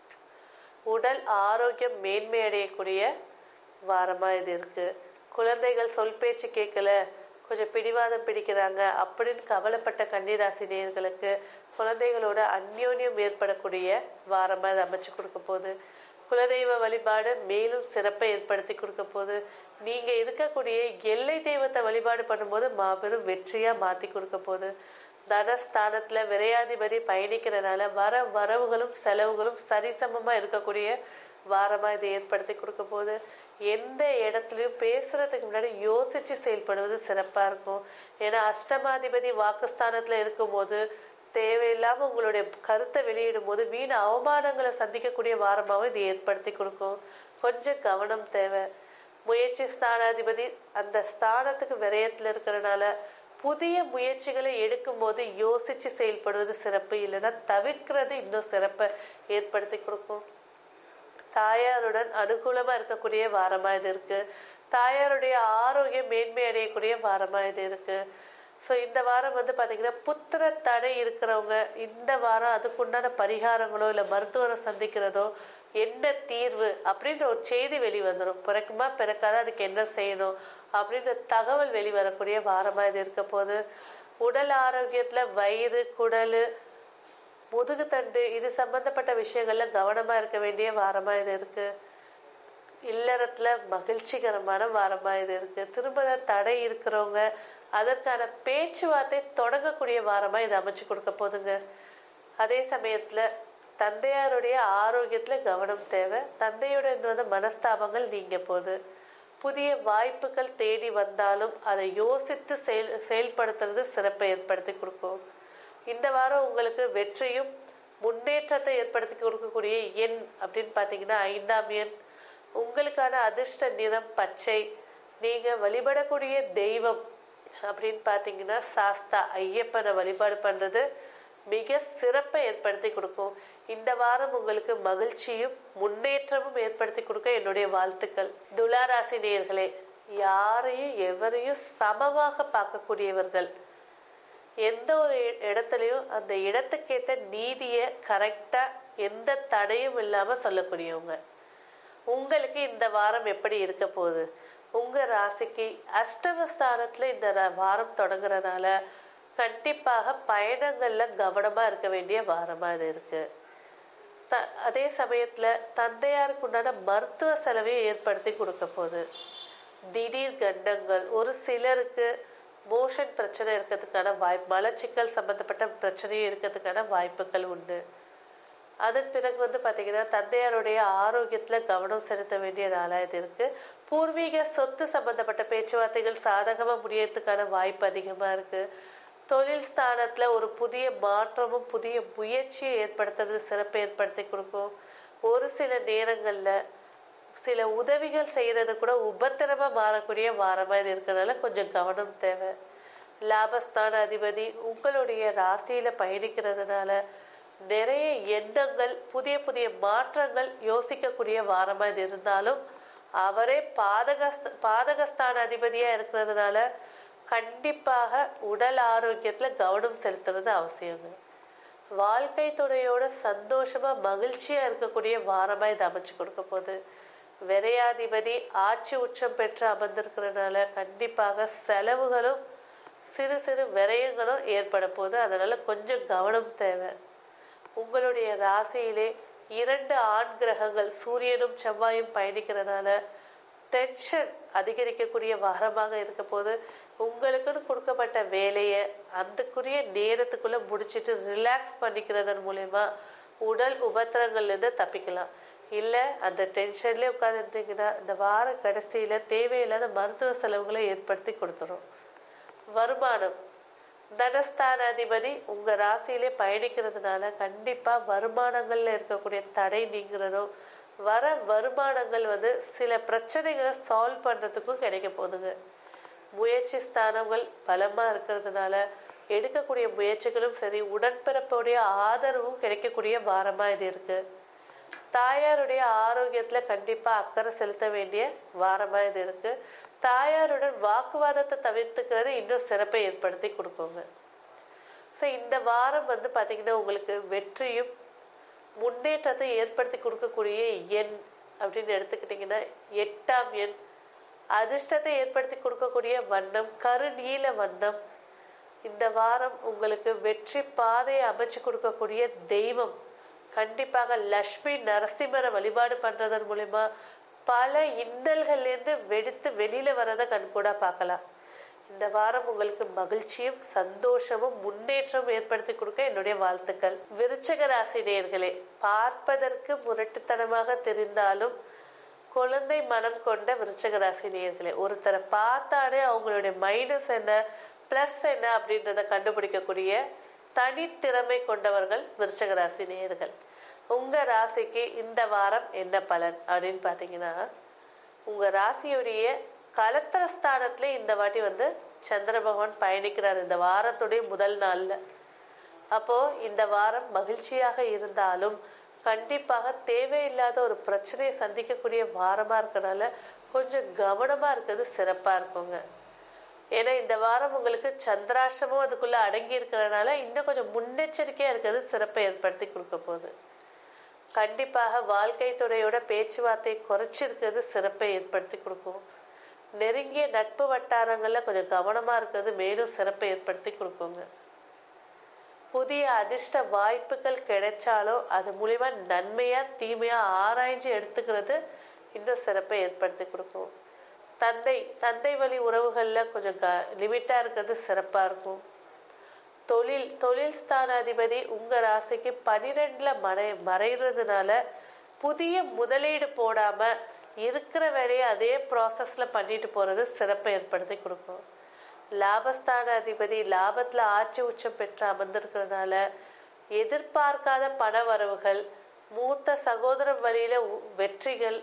உடல் ஆரோக்கியம் மேன்மை அடையக்கூடிய வாரமா இது இருக்கு குழந்தைகள் சொல் பேச்சு கேட்கல கொஞ்சம் பிடிவாதம் பிடிக்கிறாங்க அப்படின்னு கவலைப்பட்ட கன்னிராசி நேயர்களுக்கு குழந்தைகளோட அந்யோன்யம் ஏற்படக்கூடிய வாரமா இது அமைச்சு கொடுக்க போகுது குலதெய்வ வழிபாடு மேலும் சிறப்பை ஏற்படுத்தி கொடுக்க போகுது நீங்க இருக்கக்கூடிய எல்லை தெய்வத்தை வழிபாடு பண்ணும்போது மாபெரும் வெற்றியா மாத்தி கொடுக்க போகுது தனஸ்தானத்துல விரையாதிபதி பயணிக்கிறனால வர வரவுகளும் செலவுகளும் சரிசமமா இருக்கக்கூடிய வாரமா இதை ஏற்படுத்தி கொடுக்க போகுது எந்த இடத்துலயும் பேசுறதுக்கு முன்னாடி யோசிச்சு செயல்படுவது சிறப்பா இருக்கும் ஏன்னா அஷ்டமாதிபதி வாக்குஸ்தானத்துல இருக்கும்போது தேவையில்லாம உங்களுடைய கருத்தை வெளியிடும் போது வீண் அவமானங்களை சந்திக்கக்கூடிய வாரமாவும் இது ஏற்படுத்தி கொடுக்கும் கொஞ்சம் கவனம் தேவை முயற்சி ஸ்தானாதிபதி அந்த ஸ்தானத்துக்கு விரயத்துல இருக்கிறனால புதிய முயற்சிகளை எடுக்கும் போது யோசிச்சு செயல்படுவது சிறப்பு இல்லைன்னா தவிர்க்கிறது இன்னும் சிறப்பை ஏற்படுத்தி கொடுக்கும் தாயாருடன் அனுகூலமா இருக்கக்கூடிய வாரமா இது இருக்கு தாயாருடைய ஆரோக்கியம் மேன்மை அடையக்கூடிய வாரமா இது இருக்கு ஸோ இந்த வாரம் வந்து பாத்தீங்கன்னா புத்திர தடை இருக்கிறவங்க இந்த வாரம் அதுக்குண்டான பரிகாரங்களோ இல்லை மருத்துவரை சந்திக்கிறதோ என்ன தீர்வு அப்படின்ற ஒரு செய்தி வெளிவந்துடும் பிறக்குமா பிறக்காத அதுக்கு என்ன செய்யணும் அப்படின்ற தகவல் வெளிவரக்கூடிய வாரமா இது இருக்க போது உடல் ஆரோக்கியத்துல வயிறு குடல் முதுகுத்தண்டு இது சம்பந்தப்பட்ட விஷயங்கள்ல கவனமா இருக்க வேண்டிய வாரமா இது இருக்கு இல்லறத்துல மகிழ்ச்சிகரமான வாரமா இது இருக்கு திருமண தடை இருக்கிறவங்க அதற்கான பேச்சுவார்த்தை தொடங்கக்கூடிய வாரமா இது அமைச்சு கொடுக்க போதுங்க அதே சமயத்துல தந்தையாருடைய ஆரோக்கியத்துல கவனம் தேவை தந்தையுடன் வந்து மனஸ்தாபங்கள் நீங்க போகுது புதிய வாய்ப்புகள் தேடி வந்தாலும் அதை யோசித்து செயல் செயல்படுத்துறது சிறப்பை ஏற்படுத்தி கொடுக்கும் இந்த வாரம் உங்களுக்கு வெற்றியும் முன்னேற்றத்தை ஏற்படுத்தி கொடுக்கக்கூடிய எண் அப்படின்னு பார்த்தீங்கன்னா ஐந்தாம் எண் உங்களுக்கான அதிர்ஷ்ட நிறம் பச்சை நீங்க வழிபடக்கூடிய தெய்வம் அப்படின்னு பார்த்தீங்கன்னா சாஸ்தா ஐயப்பனை வழிபாடு பண்றது மிக சிறப்பை ஏற்படுத்தி கொடுக்கும் இந்த வாரம் உங்களுக்கு மகிழ்ச்சியும் முன்னேற்றமும் ஏற்படுத்தி கொடுக்க என்னுடைய வாழ்த்துக்கள் துளாராசி நேயர்களே யாரையும் எவரையும் சமமாக பார்க்கக்கூடியவர்கள் எந்த ஒரு இ- இடத்துலயும் அந்த இடத்துக்கேத்த நீதியை கரெக்டா எந்த தடையும் இல்லாம சொல்லக்கூடியவங்க உங்களுக்கு இந்த வாரம் எப்படி இருக்க போகுது உங்க ராசிக்கு அஷ்டமஸ்தானத்துல இந்த ர- வாரம் தொடங்குறதுனால கண்டிப்பாக பயணங்கள்ல கவனமா இருக்க வேண்டிய வாரமா இது இருக்கு த- அதே சமயத்துல தந்தையாருக்கு உண்டான மருத்துவ செலவையும் ஏற்படுத்தி கொடுக்க போகுது திடீர் கண்டங்கள் ஒரு சிலருக்கு மோஷன் பிரச்சனை இருக்கிறதுக்கான வாய்ப்பு மலச்சிக்கல் சம்பந்தப்பட்ட பிரச்சனையும் இருக்கிறதுக்கான வாய்ப்புகள் உண்டு அதன் பிறகு வந்து பாத்தீங்கன்னா தந்தையாருடைய ஆரோக்கியத்துல கவனம் செலுத்த வேண்டிய நாளா இது இருக்கு பூர்வீக சொத்து சம்பந்தப்பட்ட பேச்சுவார்த்தைகள் சாதகமா முடியறதுக்கான வாய்ப்பு அதிகமா இருக்கு தொழில் ஸ்தானத்துல ஒரு புதிய மாற்றமும் புதிய முயற்சியை ஏற்படுத்துறது சிறப்பை ஏற்படுத்தி கொடுக்கும் ஒரு சில நேரங்கள்ல சில உதவிகள் செய்யறது கூட உபத்திரமா மாறக்கூடிய வாரமா இது இருக்கிறதுனால கொஞ்சம் கவனம் தேவை லாபஸ்தான அதிபதி உங்களுடைய ராசியில பயணிக்கிறதுனால நிறைய எண்ணங்கள் புதிய புதிய மாற்றங்கள் யோசிக்கக்கூடிய வாரமா இது இருந்தாலும் அவரே பாதக பாதகஸ்தான அதிபதியா இருக்கிறதுனால கண்டிப்பாக உடல் ஆரோக்கியத்துல கவனம் செலுத்துறது அவசியங்க வாழ்க்கை துணையோட சந்தோஷமா மகிழ்ச்சியா இருக்கக்கூடிய வாரமா இது அமைச்சு கொடுக்க போகுது விரையாதிபதி ஆட்சி உச்சம் பெற்று அமர்ந்திருக்கிறதுனால கண்டிப்பாக செலவுகளும் சிறு சிறு விரயங்களும் ஏற்பட போகுது அதனால கொஞ்சம் கவனம் தேவை உங்களுடைய ராசியிலே இரண்டு ஆண் கிரகங்கள் சூரியனும் செவ்வாயும் பயணிக்கிறதுனால டென்ஷன் அதிகரிக்கக்கூடிய வாரமாக இருக்க போது உங்களுக்குன்னு கொடுக்கப்பட்ட வேலையை அந்தக்குரிய நேரத்துக்குள்ள முடிச்சிட்டு ரிலாக்ஸ் பண்ணிக்கிறதன் மூலயமா உடல் உபத்திரங்கள்ல இருந்து தப்பிக்கலாம் இல்ல அந்த டென்ஷன்லயே உட்காந்துருந்தீங்கன்னா இந்த வார கடைசியில தேவையில்லாத மருத்துவ செலவுகளை ஏற்படுத்தி கொடுத்துரும் வருமானம் தனஸ்தான அதிபதி உங்க ராசியிலே பயணிக்கிறதுனால கண்டிப்பா வருமானங்கள்ல இருக்கக்கூடிய தடை நீங்கிறதும் வர வருமானங்கள் வந்து சில பிரச்சனைகளை சால்வ் பண்றதுக்கும் கிடைக்க போகுதுங்க முயற்சி ஸ்தானங்கள் பலமா இருக்கிறதுனால எடுக்கக்கூடிய முயற்சிகளும் சரி உடன்பிறப்புடைய ஆதரவும் கிடைக்கக்கூடிய வாரமா இது இருக்கு தாயாருடைய ஆரோக்கியத்துல கண்டிப்பா அக்கறை செலுத்த வேண்டிய வாரமா இது இருக்கு தாயாருடன் வாக்குவாதத்தை தவிர்த்துக்கிறது இன்னும் சிறப்பை ஏற்படுத்தி கொடுக்குங்க ஸோ இந்த வாரம் வந்து பாத்தீங்கன்னா உங்களுக்கு வெற்றியும் முன்னேற்றத்தை ஏற்படுத்தி கொடுக்கக்கூடிய எண் அப்படின்னு எடுத்துக்கிட்டிங்கன்னா எட்டாம் எண் அதிர்ஷ்டத்தை ஏற்படுத்தி கொடுக்கக்கூடிய வண்ணம் கருநீல வண்ணம் இந்த வாரம் உங்களுக்கு வெற்றி பாதையை அமைச்சு கொடுக்கக்கூடிய தெய்வம் கண்டிப்பாக லக்ஷ்மி நரசிம்மரை வழிபாடு பண்றதன் மூலியமா பல இன்னல்கள்ல இருந்து வெடித்து வெளியில வரதை கண்கூடா பார்க்கலாம் இந்த வாரம் உங்களுக்கு மகிழ்ச்சியும் சந்தோஷமும் முன்னேற்றமும் ஏற்படுத்தி கொடுக்க என்னுடைய வாழ்த்துக்கள் விருச்சக ராசி நேயர்களே பார்ப்பதற்கு முரட்டுத்தனமாக தெரிந்தாலும் குழந்தை மனம் கொண்ட விருச்சக ராசி நேயர்களே ஒருத்தரை பார்த்தாலே அவங்களுடைய மைனஸ் என்ன பிளஸ் என்ன அப்படின்றத கண்டுபிடிக்கக்கூடிய தனித்திறமை கொண்டவர்கள் விருச்சக ராசி நேயர்கள் உங்க ராசிக்கு இந்த வாரம் என்ன பலன் அப்படின்னு பாத்தீங்கன்னா உங்க ராசியுடைய கலத்திர ஸ்தானத்துல இந்த வாட்டி வந்து சந்திர பகவான் பயணிக்கிறார் இந்த வாரத்துடைய முதல் நாள்ல அப்போ இந்த வாரம் மகிழ்ச்சியாக இருந்தாலும் கண்டிப்பாக தேவையில்லாத ஒரு பிரச்சனையை சந்திக்கக்கூடிய வாரமா இருக்கறனால கொஞ்சம் கவனமா இருக்கிறது சிறப்பா இருக்குங்க ஏன்னா இந்த வாரம் உங்களுக்கு சந்திராஷ்டமும் அதுக்குள்ள அடங்கி இருக்கிறதுனால இன்னும் கொஞ்சம் முன்னெச்சரிக்கையா இருக்கிறது சிறப்பை ஏற்படுத்தி கொடுக்க போகுது கண்டிப்பாக வாழ்க்கை துணையோட பேச்சுவார்த்தை குறைச்சிருக்கிறது சிறப்பை ஏற்படுத்தி கொடுக்கும் நெருங்கிய நட்பு வட்டாரங்கள்ல கொஞ்சம் கவனமா இருக்கிறது மேலும் சிறப்பை ஏற்படுத்தி கொடுக்குங்க புதிய அதிர்ஷ்ட வாய்ப்புகள் கிடைச்சாலும் அது மூலியமா நன்மையா தீமையா ஆராய்ஞ்சு எடுத்துக்கிறது இன்னும் சிறப்பை ஏற்படுத்தி கொடுக்கும் தந்தை தந்தை வழி உறவுகள்ல கொஞ்சம் க லிமிட்டா இருக்கிறது சிறப்பா இருக்கும் தொழில் தொழில் ஸ்தானாதிபதி உங்க ராசிக்கு பனிரெண்டுல மறை மறைகிறதுனால புதிய முதலீடு போடாம இருக்கிற வேலையை அதே ப்ராசஸ்ல பண்ணிட்டு போறது சிறப்பை ஏற்படுத்தி கொடுக்கும் லாபஸ்தான அதிபதி லாபத்துல ஆட்சி உச்சம் பெற்று அமர்ந்திருக்கிறதுனால எதிர்பார்க்காத பண வரவுகள் மூத்த சகோதர வழியில உ- வெற்றிகள்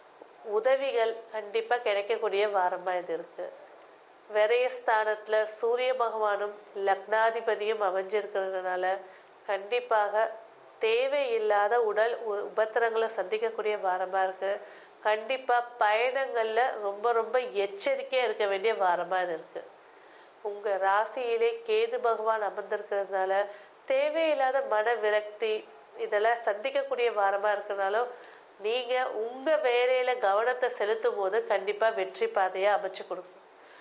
உதவிகள் கண்டிப்பா கிடைக்கக்கூடிய வாரமா இது இருக்கு விரயஸ்தானத்துல சூரிய பகவானும் லக்னாதிபதியும் அமைஞ்சிருக்கிறதுனால கண்டிப்பாக தேவையில்லாத உடல் உ- உபத்திரங்களை சந்திக்கக்கூடிய வாரமா இருக்கு கண்டிப்பா பயணங்கள்ல ரொம்ப ரொம்ப எச்சரிக்கையா இருக்க வேண்டிய வாரமா இது இருக்கு உங்க ராசியிலே கேது பகவான் அமர்ந்திருக்கிறதுனால தேவையில்லாத மன விரக்தி இதெல்லாம் சந்திக்கக்கூடிய வாரமா இருக்கிறதுனாலும் நீங்க உங்க வேலையில கவனத்தை செலுத்தும் போது கண்டிப்பா வெற்றி பாதையை அமைச்சு கொடுக்கும்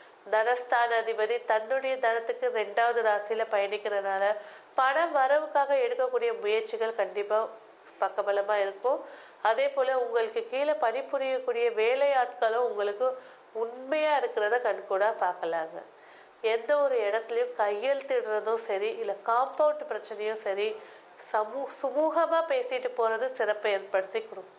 தனஸ்தான அதிபதி தன்னுடைய தனத்துக்கு ரெண்டாவது ராசியில பயணிக்கிறதுனால பண வரவுக்காக எடுக்கக்கூடிய முயற்சிகள் கண்டிப்பா பக்கபலமா இருக்கும் அதே போல உங்களுக்கு கீழே பணிபுரியக்கூடிய வேலையாட்களும் உங்களுக்கு உண்மையா இருக்கிறத கண்கூடா பார்க்கலாங்க எந்த ஒரு இடத்துலயும் கையெழுத்திடுறதும் சரி இல்ல காம்பவுண்ட் பிரச்சனையும் சரி சமூ சுமூகமா பேசிட்டு போறது சிறப்பை ஏற்படுத்தி கொடுக்கும்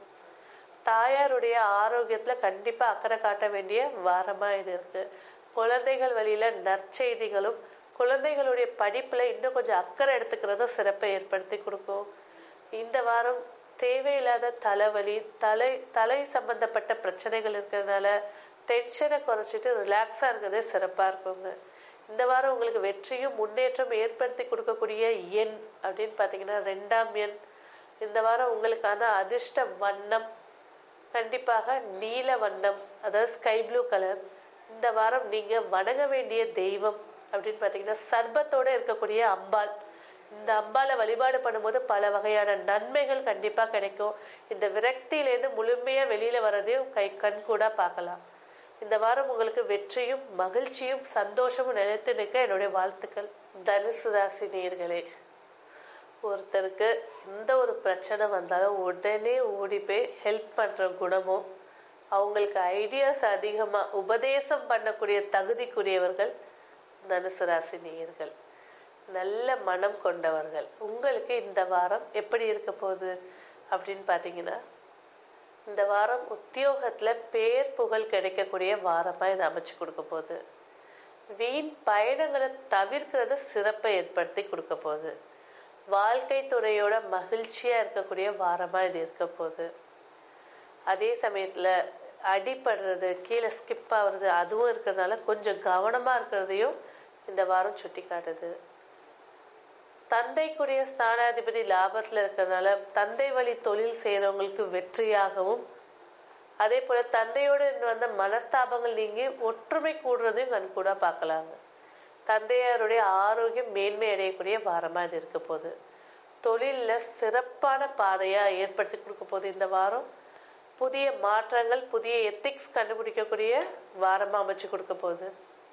தாயாருடைய ஆரோக்கியத்துல கண்டிப்பா அக்கறை காட்ட வேண்டிய வாரமா இது இருக்கு குழந்தைகள் வழியில நற்செய்திகளும் குழந்தைகளுடைய படிப்புல இன்னும் கொஞ்சம் அக்கறை எடுத்துக்கிறதும் சிறப்பை ஏற்படுத்தி கொடுக்கும் இந்த வாரம் தேவையில்லாத தலைவலி தலை தலை சம்பந்தப்பட்ட பிரச்சனைகள் இருக்கிறதுனால டென்ஷனை குறைச்சிட்டு ரிலாக்ஸா இருக்கிறதே சிறப்பா இருக்குங்க இந்த வாரம் உங்களுக்கு வெற்றியும் முன்னேற்றம் ஏற்படுத்தி கொடுக்கக்கூடிய எண் அப்படின்னு பார்த்தீங்கன்னா ரெண்டாம் எண் இந்த வாரம் உங்களுக்கான அதிர்ஷ்ட வண்ணம் கண்டிப்பாக நீல வண்ணம் அதாவது ஸ்கை ப்ளூ கலர் இந்த வாரம் நீங்க வணங்க வேண்டிய தெய்வம் அப்படின்னு பார்த்தீங்கன்னா சர்பத்தோட இருக்கக்கூடிய அம்பாள் இந்த அம்பாளை வழிபாடு பண்ணும்போது பல வகையான நன்மைகள் கண்டிப்பா கிடைக்கும் இந்த விரக்தியிலேருந்து முழுமையா வெளியில வர்றதையும் கை கண் கூட பார்க்கலாம் இந்த வாரம் உங்களுக்கு வெற்றியும் மகிழ்ச்சியும் சந்தோஷமும் நிலைத்து நிற்க என்னுடைய வாழ்த்துக்கள் தனுசு ராசி நேயர்களே ஒருத்தருக்கு எந்த ஒரு பிரச்சனை வந்தாலும் உடனே ஓடி போய் ஹெல்ப் பண்ற குணமும் அவங்களுக்கு ஐடியாஸ் அதிகமா உபதேசம் பண்ணக்கூடிய தகுதிக்குரியவர்கள் தனுசு ராசி நேயர்கள் நல்ல மனம் கொண்டவர்கள் உங்களுக்கு இந்த வாரம் எப்படி இருக்க போகுது அப்படின்னு பார்த்தீங்கன்னா இந்த வாரம் உத்தியோகத்துல பேர் புகழ் கிடைக்கக்கூடிய வாரமா இது அமைச்சு கொடுக்க போகுது வீண் பயணங்களை தவிர்க்கிறது சிறப்பை ஏற்படுத்தி கொடுக்க போகுது வாழ்க்கை துணையோட மகிழ்ச்சியா இருக்கக்கூடிய வாரமா இது இருக்க போகுது அதே சமயத்துல அடிபடுறது கீழே ஸ்கிப் ஆகுறது அதுவும் இருக்கிறதுனால கொஞ்சம் கவனமா இருக்கிறதையும் இந்த வாரம் சுட்டி காட்டுது தந்தைக்குரிய ஸ்தானாதிபதி லாபத்துல இருக்கிறதுனால தந்தை வழி தொழில் செய்யறவங்களுக்கு வெற்றியாகவும் அதே போல தந்தையோடு இருந்து வந்த மனஸ்தாபங்கள் நீங்கி ஒற்றுமை கூடுறதையும் கண்கூடா பார்க்கலாங்க தந்தையாருடைய ஆரோக்கியம் மேன்மை அடையக்கூடிய வாரமா இது இருக்க போகுது தொழில்ல சிறப்பான பாதையா ஏற்படுத்தி கொடுக்க போகுது இந்த வாரம் புதிய மாற்றங்கள் புதிய எத்திக்ஸ் கண்டுபிடிக்கக்கூடிய வாரமா அமைச்சு கொடுக்க போகுது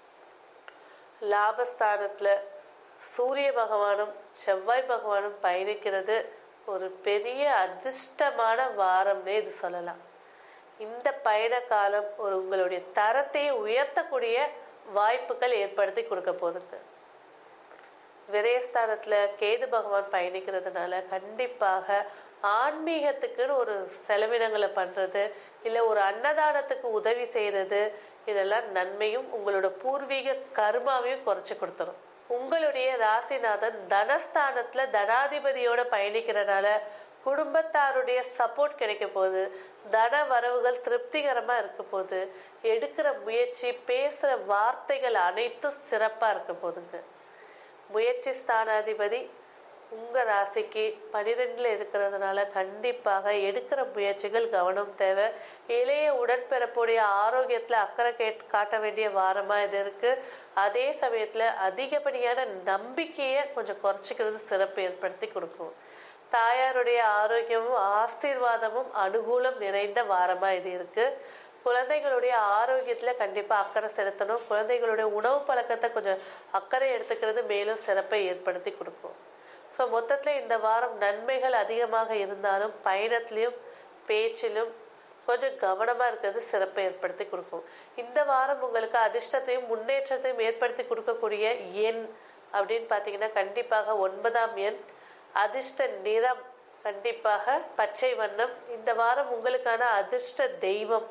லாபஸ்தானத்துல சூரிய பகவானும் செவ்வாய் பகவானும் பயணிக்கிறது ஒரு பெரிய அதிர்ஷ்டமான வாரம்னே இது சொல்லலாம் இந்த பயண காலம் ஒரு உங்களுடைய தரத்தை உயர்த்தக்கூடிய வாய்ப்புகள் ஏற்படுத்தி கொடுக்க போகுதுங்க விரயஸ்தானத்துல கேது பகவான் பயணிக்கிறதுனால கண்டிப்பாக ஆன்மீகத்துக்குன்னு ஒரு செலவினங்களை பண்றது இல்ல ஒரு அன்னதானத்துக்கு உதவி செய்யறது இதெல்லாம் நன்மையும் உங்களோட பூர்வீக கர்மாவையும் குறைச்சு கொடுத்துரும் உங்களுடைய ராசிநாதன் தனஸ்தானத்துல தனாதிபதியோட பயணிக்கிறனால குடும்பத்தாருடைய சப்போர்ட் கிடைக்க போகுது தன வரவுகள் திருப்திகரமா இருக்க போகுது எடுக்கிற முயற்சி பேசுற வார்த்தைகள் அனைத்தும் சிறப்பா இருக்க போகுதுங்க முயற்சி ஸ்தானாதிபதி உங்க ராசிக்கு பனிரெண்டுல இருக்கிறதுனால கண்டிப்பாக எடுக்கிற முயற்சிகள் கவனம் தேவை இளைய உடன்பிறப்புடைய ஆரோக்கியத்துல அக்கறை கேட் காட்ட வேண்டிய வாரமா இது இருக்கு அதே சமயத்துல அதிகப்படியான நம்பிக்கையை கொஞ்சம் குறைச்சிக்கிறது சிறப்பு ஏற்படுத்தி கொடுக்கும் தாயாருடைய ஆரோக்கியமும் ஆசீர்வாதமும் அனுகூலம் நிறைந்த வாரமா இது இருக்கு குழந்தைகளுடைய ஆரோக்கியத்துல கண்டிப்பா அக்கறை செலுத்தணும் குழந்தைகளுடைய உணவு பழக்கத்தை கொஞ்சம் அக்கறை எடுத்துக்கிறது மேலும் சிறப்பை ஏற்படுத்தி கொடுக்கும் ஸோ மொத்தத்துல இந்த வாரம் நன்மைகள் அதிகமாக இருந்தாலும் பயணத்திலையும் பேச்சிலும் கொஞ்சம் கவனமா இருக்கிறது சிறப்பை ஏற்படுத்தி கொடுக்கும் இந்த வாரம் உங்களுக்கு அதிர்ஷ்டத்தையும் முன்னேற்றத்தையும் ஏற்படுத்தி கொடுக்கக்கூடிய எண் அப்படின்னு பார்த்தீங்கன்னா கண்டிப்பாக ஒன்பதாம் எண் அதிர்ஷ்ட நிறம் கண்டிப்பாக பச்சை வண்ணம் இந்த வாரம் உங்களுக்கான அதிர்ஷ்ட தெய்வம்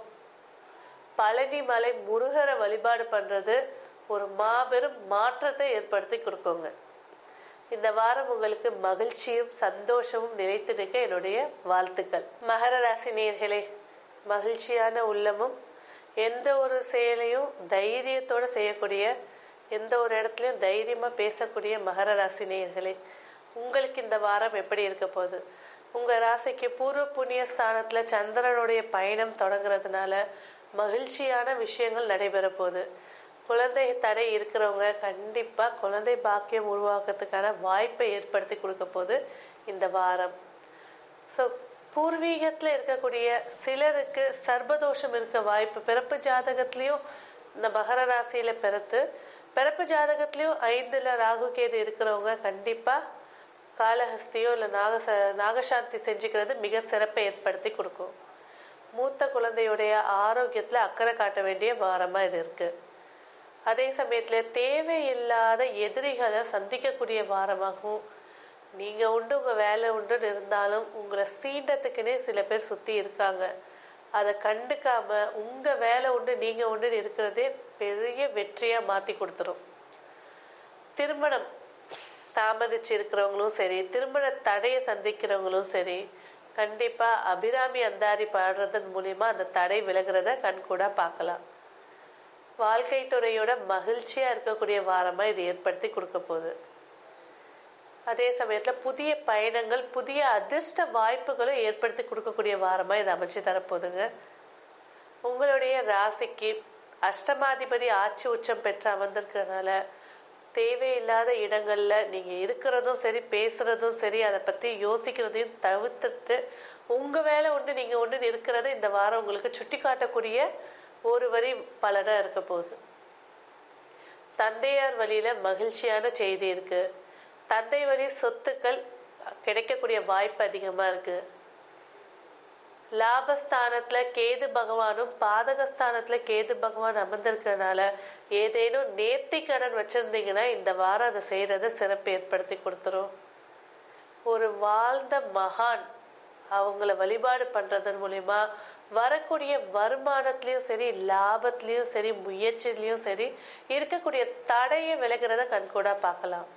பழனி மலை முருகரை வழிபாடு பண்றது ஒரு மாபெரும் மாற்றத்தை ஏற்படுத்தி கொடுக்குங்க இந்த வாரம் உங்களுக்கு மகிழ்ச்சியும் சந்தோஷமும் நிலைத்து நிற்க என்னுடைய வாழ்த்துக்கள் மகர ராசி நேர்களே மகிழ்ச்சியான உள்ளமும் எந்த ஒரு செயலையும் தைரியத்தோட செய்யக்கூடிய எந்த ஒரு இடத்துலையும் தைரியமா பேசக்கூடிய மகர ராசி நேர்களே உங்களுக்கு இந்த வாரம் எப்படி இருக்க போகுது உங்க ராசிக்கு பூர்வ புண்ணிய ஸ்தானத்துல சந்திரனுடைய பயணம் தொடங்குறதுனால மகிழ்ச்சியான விஷயங்கள் நடைபெற போகுது குழந்தை தடை இருக்கிறவங்க கண்டிப்பா குழந்தை பாக்கியம் உருவாக்குறதுக்கான வாய்ப்பை ஏற்படுத்தி கொடுக்க போகுது இந்த வாரம் ஸோ பூர்வீகத்துல இருக்கக்கூடிய சிலருக்கு சர்பதோஷம் இருக்க வாய்ப்பு பிறப்பு ஜாதகத்திலையும் இந்த மகர ராசியில பிறத்து பிறப்பு ஜாதகத்திலையும் ஐந்துல ராகு கேது இருக்கிறவங்க கண்டிப்பா காலஹஸ்தியோ இல்லை நாக நாகசாந்தி செஞ்சுக்கிறது மிக சிறப்பை ஏற்படுத்தி கொடுக்கும் மூத்த குழந்தையுடைய ஆரோக்கியத்துல அக்கறை காட்ட வேண்டிய வாரமா இது இருக்கு அதே சமயத்துல தேவையில்லாத எதிரிகளை சந்திக்கக்கூடிய வாரமாகவும் நீங்க உண்டு உங்க வேலை உண்டுன்னு இருந்தாலும் உங்களை சீண்டத்துக்குன்னே சில பேர் சுத்தி இருக்காங்க அதை கண்டுக்காம உங்க வேலை உண்டு நீங்க உண்டுன்னு இருக்கிறதே பெரிய வெற்றியா மாத்தி கொடுத்துரும் திருமணம் தாமதிச்சு இருக்கிறவங்களும் சரி திருமண தடையை சந்திக்கிறவங்களும் சரி கண்டிப்பா அபிராமி அந்தாரி பாடுறதன் மூலியமா அந்த தடை விலகிறத கண்கூடா பார்க்கலாம் வாழ்க்கை துறையோட மகிழ்ச்சியா இருக்கக்கூடிய வாரமா இது ஏற்படுத்தி கொடுக்க போகுது அதே சமயத்துல புதிய பயணங்கள் புதிய அதிர்ஷ்ட வாய்ப்புகளும் ஏற்படுத்தி கொடுக்கக்கூடிய வாரமா இது அமைச்சு தரப்போகுதுங்க உங்களுடைய ராசிக்கு அஷ்டமாதிபதி ஆட்சி உச்சம் பெற்று அமர்ந்திருக்கிறதுனால தேவையில்லாத இடங்கள்ல நீங்க இருக்கிறதும் சரி பேசுறதும் சரி அதை பத்தி யோசிக்கிறதையும் தவிர்த்துட்டு உங்க வேலை ஒன்று நீங்க ஒன்று இருக்கிறத இந்த வாரம் உங்களுக்கு சுட்டி காட்டக்கூடிய ஒரு வரி பலனா இருக்க போகுது தந்தையார் வழியில மகிழ்ச்சியான செய்தி இருக்கு தந்தை வழி சொத்துக்கள் கிடைக்கக்கூடிய வாய்ப்பு அதிகமா இருக்கு லாபஸ்தானத்துல கேது பகவானும் பாதகஸ்தானத்துல கேது பகவான் அமர்ந்திருக்கிறதுனால ஏதேனும் நேர்த்தி கடன் வச்சிருந்தீங்கன்னா இந்த வாரம் அதை செய்யறத சிறப்பு ஏற்படுத்தி கொடுத்துரும் ஒரு வாழ்ந்த மகான் அவங்கள வழிபாடு பண்றதன் மூலியமா வரக்கூடிய வருமானத்திலயும் சரி லாபத்திலயும் சரி முயற்சியிலயும் சரி இருக்கக்கூடிய தடையை விலகிறத கண்கூடா பார்க்கலாம்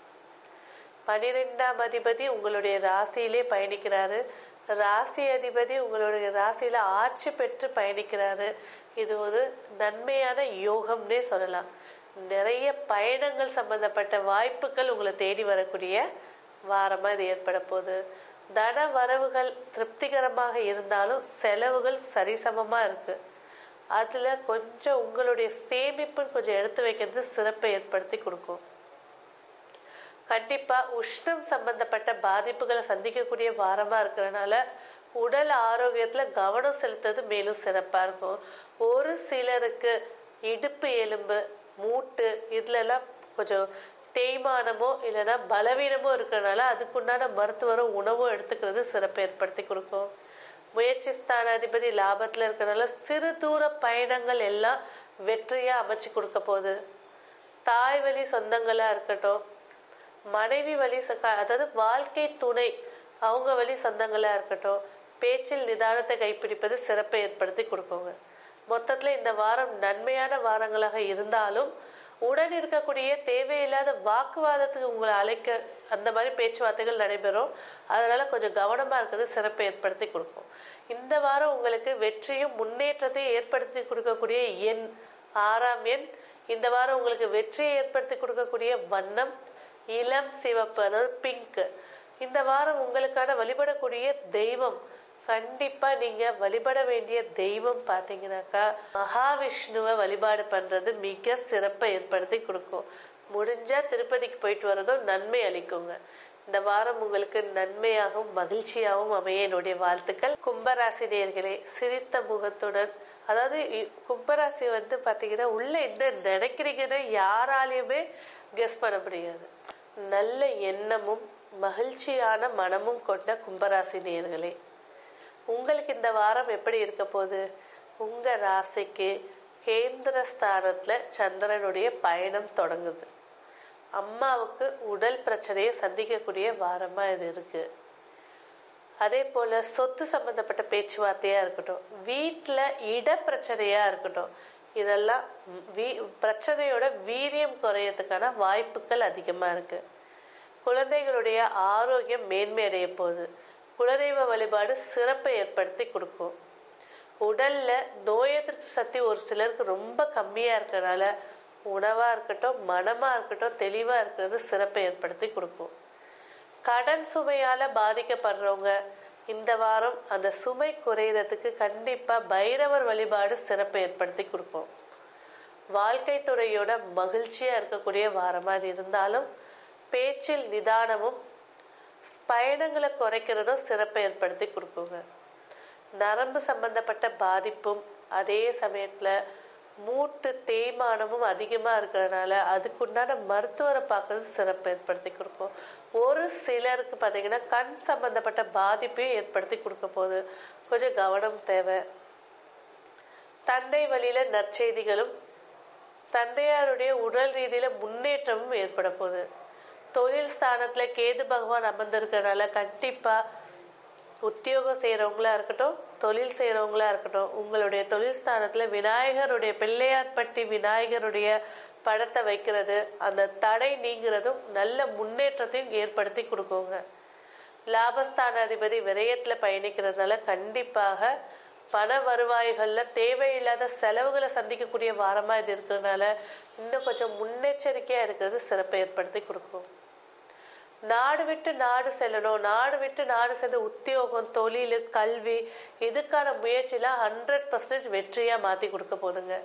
பனிரெண்டாம் அதிபதி உங்களுடைய ராசியிலே பயணிக்கிறாரு ராசி அதிபதி உங்களுடைய ராசியில ஆட்சி பெற்று பயணிக்கிறாரு இது ஒரு நன்மையான யோகம்னே சொல்லலாம் நிறைய பயணங்கள் சம்பந்தப்பட்ட வாய்ப்புகள் உங்களை தேடி வரக்கூடிய வாரமா இது ஏற்பட போகுது தன வரவுகள் திருப்திகரமாக இருந்தாலும் செலவுகள் சரிசமமா இருக்கு அதுல கொஞ்சம் உங்களுடைய சேமிப்புன்னு கொஞ்சம் எடுத்து வைக்கிறது சிறப்பை ஏற்படுத்தி கொடுக்கும் கண்டிப்பா உஷ்ணம் சம்பந்தப்பட்ட பாதிப்புகளை சந்திக்கக்கூடிய வாரமா இருக்கிறதுனால உடல் ஆரோக்கியத்துல கவனம் செலுத்துறது மேலும் சிறப்பா இருக்கும் ஒரு சிலருக்கு இடுப்பு எலும்பு மூட்டு இதுல எல்லாம் கொஞ்சம் தேய்மானமோ இல்லைன்னா பலவீனமோ இருக்கிறனால அதுக்குண்டான மருத்துவரும் உணவும் எடுத்துக்கிறது சிறப்பை ஏற்படுத்தி கொடுக்கும் முயற்சி ஸ்தானாதிபதி லாபத்துல இருக்கிறனால சிறு தூர பயணங்கள் எல்லாம் வெற்றியா அமைச்சு கொடுக்க போகுது தாய் வழி சொந்தங்களா இருக்கட்டும் மனைவி வழி அதாவது வாழ்க்கை துணை அவங்க வழி சொந்தங்களா இருக்கட்டும் பேச்சில் நிதானத்தை கைப்பிடிப்பது சிறப்பை ஏற்படுத்தி கொடுக்குங்க மொத்தத்துல இந்த வாரம் நன்மையான வாரங்களாக இருந்தாலும் உடன் இருக்கக்கூடிய தேவையில்லாத வாக்குவாதத்துக்கு உங்களை அழைக்க அந்த மாதிரி பேச்சுவார்த்தைகள் நடைபெறும் அதனால கொஞ்சம் கவனமா இருக்கிறது சிறப்பை ஏற்படுத்தி கொடுக்கும் இந்த வாரம் உங்களுக்கு வெற்றியும் முன்னேற்றத்தையும் ஏற்படுத்தி கொடுக்கக்கூடிய எண் ஆறாம் எண் இந்த வாரம் உங்களுக்கு வெற்றியை ஏற்படுத்தி கொடுக்கக்கூடிய வண்ணம் இளம் சிவப்பு அதாவது பிங்க் இந்த வாரம் உங்களுக்கான வழிபடக்கூடிய தெய்வம் கண்டிப்பா நீங்க வழிபட வேண்டிய தெய்வம் பாத்தீங்கன்னாக்கா மகாவிஷ்ணுவை வழிபாடு பண்றது மிக சிறப்பை ஏற்படுத்தி கொடுக்கும் முடிஞ்சா திருப்பதிக்கு போயிட்டு வரதும் நன்மை அளிக்குங்க இந்த வாரம் உங்களுக்கு நன்மையாகவும் மகிழ்ச்சியாகவும் அமைய என்னுடைய வாழ்த்துக்கள் கும்பராசி நேயர்களே சிரித்த முகத்துடன் அதாவது இ- கும்பராசி வந்து பாத்தீங்கன்னா உள்ள என்ன நினைக்கிறீங்கன்னு யாராலையுமே கெஸ் பண்ண முடியாது நல்ல எண்ணமும் மகிழ்ச்சியான மனமும் கொண்ட கும்பராசி நேயர்களே உங்களுக்கு இந்த வாரம் எப்படி இருக்க போகுது உங்க ராசிக்கு கேந்திர ஸ்தானத்துல சந்திரனுடைய பயணம் தொடங்குது அம்மாவுக்கு உடல் பிரச்சனையை சந்திக்கக்கூடிய வாரமா இது இருக்கு அதே போல சொத்து சம்பந்தப்பட்ட பேச்சுவார்த்தையா இருக்கட்டும் வீட்ல இட பிரச்சனையா இருக்கட்டும் இதெல்லாம் வீ- பிரச்சனையோட வீரியம் குறையறதுக்கான வாய்ப்புகள் அதிகமா இருக்கு குழந்தைகளுடைய ஆரோக்கியம் மேன்மை அடைய போகுது குலதெய்வ வழிபாடு சிறப்பை ஏற்படுத்தி கொடுக்கும் உடல்ல நோய் எதிர்ப்பு சக்தி ஒரு சிலருக்கு ரொம்ப கம்மியா இருக்கறனால உணவா இருக்கட்டும் மனமா இருக்கட்டும் தெளிவா இருக்கிறது சிறப்பை ஏற்படுத்தி கொடுக்கும் கடன் சுமையால பாதிக்கப்படுறவங்க இந்த வாரம் அந்த சுமை குறையறதுக்கு கண்டிப்பா பைரவர் வழிபாடு சிறப்பை ஏற்படுத்தி கொடுக்கும் வாழ்க்கை துறையோட மகிழ்ச்சியா இருக்கக்கூடிய வாரமா இது இருந்தாலும் பேச்சில் நிதானமும் பயணங்களை குறைக்கிறதும் சிறப்பை ஏற்படுத்தி கொடுக்குங்க நரம்பு சம்பந்தப்பட்ட பாதிப்பும் அதே சமயத்துல மூட்டு தேய்மானமும் அதிகமா இருக்கிறதுனால அதுக்குண்டான மருத்துவரை பார்க்கறது சிறப்பு ஏற்படுத்தி கொடுக்கும் ஒரு சிலருக்கு பார்த்தீங்கன்னா கண் சம்பந்தப்பட்ட பாதிப்பையும் ஏற்படுத்தி கொடுக்க போகுது கொஞ்சம் கவனம் தேவை தந்தை வழியில நற்செய்திகளும் தந்தையாருடைய உடல் ரீதியில முன்னேற்றமும் ஏற்பட போகுது தொழில் ஸ்தானத்துல கேது பகவான் அமர்ந்திருக்கிறதுனால கண்டிப்பா உத்தியோகம் செய்யறவங்களா இருக்கட்டும் தொழில் செய்யறவங்களா இருக்கட்டும் உங்களுடைய தொழில் ஸ்தானத்துல விநாயகருடைய பிள்ளையார்பட்டி விநாயகருடைய படத்தை வைக்கிறது அந்த தடை நீங்கிறதும் நல்ல முன்னேற்றத்தையும் ஏற்படுத்தி கொடுக்குங்க லாபஸ்தான அதிபதி விரயத்துல பயணிக்கிறதுனால கண்டிப்பாக பண வருவாய்கள்ல தேவையில்லாத செலவுகளை சந்திக்கக்கூடிய வாரமா இது இருக்கிறதுனால இன்னும் கொஞ்சம் முன்னெச்சரிக்கையா இருக்கிறது சிறப்பை ஏற்படுத்தி கொடுக்கும் நாடு விட்டு நாடு செல்லணும் நாடு விட்டு நாடு சென்று உத்தியோகம் தொழில் கல்வி இதுக்கான முயற்சியில ஹண்ட்ரட் பர்சன்டேஜ் வெற்றியா மாத்தி கொடுக்க போதுங்க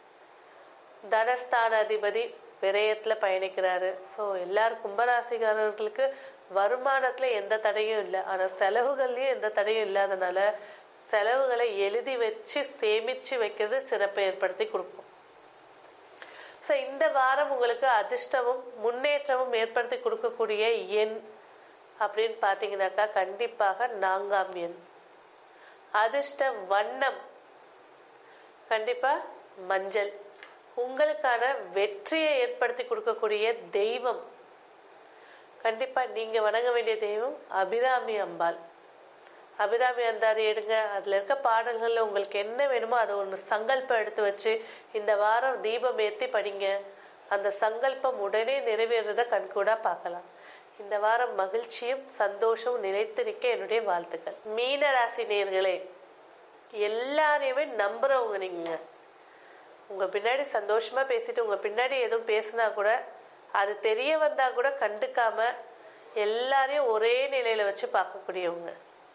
தனஸ்தான அதிபதி விரயத்துல பயணிக்கிறாரு ஸோ எல்லாரும் கும்பராசிக்காரர்களுக்கு வருமானத்துல எந்த தடையும் இல்லை ஆனா செலவுகள்லயும் எந்த தடையும் இல்லாதனால செலவுகளை எழுதி வச்சு சேமிச்சு வைக்கிறது சிறப்பை ஏற்படுத்தி கொடுக்கும் ஸோ இந்த வாரம் உங்களுக்கு அதிர்ஷ்டமும் முன்னேற்றமும் ஏற்படுத்தி கொடுக்கக்கூடிய எண் அப்படின்னு பார்த்தீங்கன்னாக்கா கண்டிப்பாக நான்காம் எண் அதிர்ஷ்ட வண்ணம் கண்டிப்பா மஞ்சள் உங்களுக்கான வெற்றியை ஏற்படுத்தி கொடுக்கக்கூடிய தெய்வம் கண்டிப்பா நீங்க வணங்க வேண்டிய தெய்வம் அபிராமி அம்பாள் அபிராமி அந்தாதி எடுங்க அதுல இருக்க பாடல்கள்ல உங்களுக்கு என்ன வேணுமோ அதை ஒன்று சங்கல்பம் எடுத்து வச்சு இந்த வாரம் தீபம் ஏத்தி படிங்க அந்த சங்கல்பம் உடனே நிறைவேறத கண்கூடா பார்க்கலாம் இந்த வாரம் மகிழ்ச்சியும் சந்தோஷமும் நிலைத்து நிற்க என்னுடைய வாழ்த்துக்கள் மீன ராசி நேர்களே எல்லாரையுமே நம்புறவங்க நீங்க உங்க பின்னாடி சந்தோஷமா பேசிட்டு உங்க பின்னாடி எதுவும் பேசினா கூட அது தெரிய வந்தா கூட கண்டுக்காம எல்லாரையும் ஒரே நிலையில வச்சு பார்க்கக்கூடியவங்க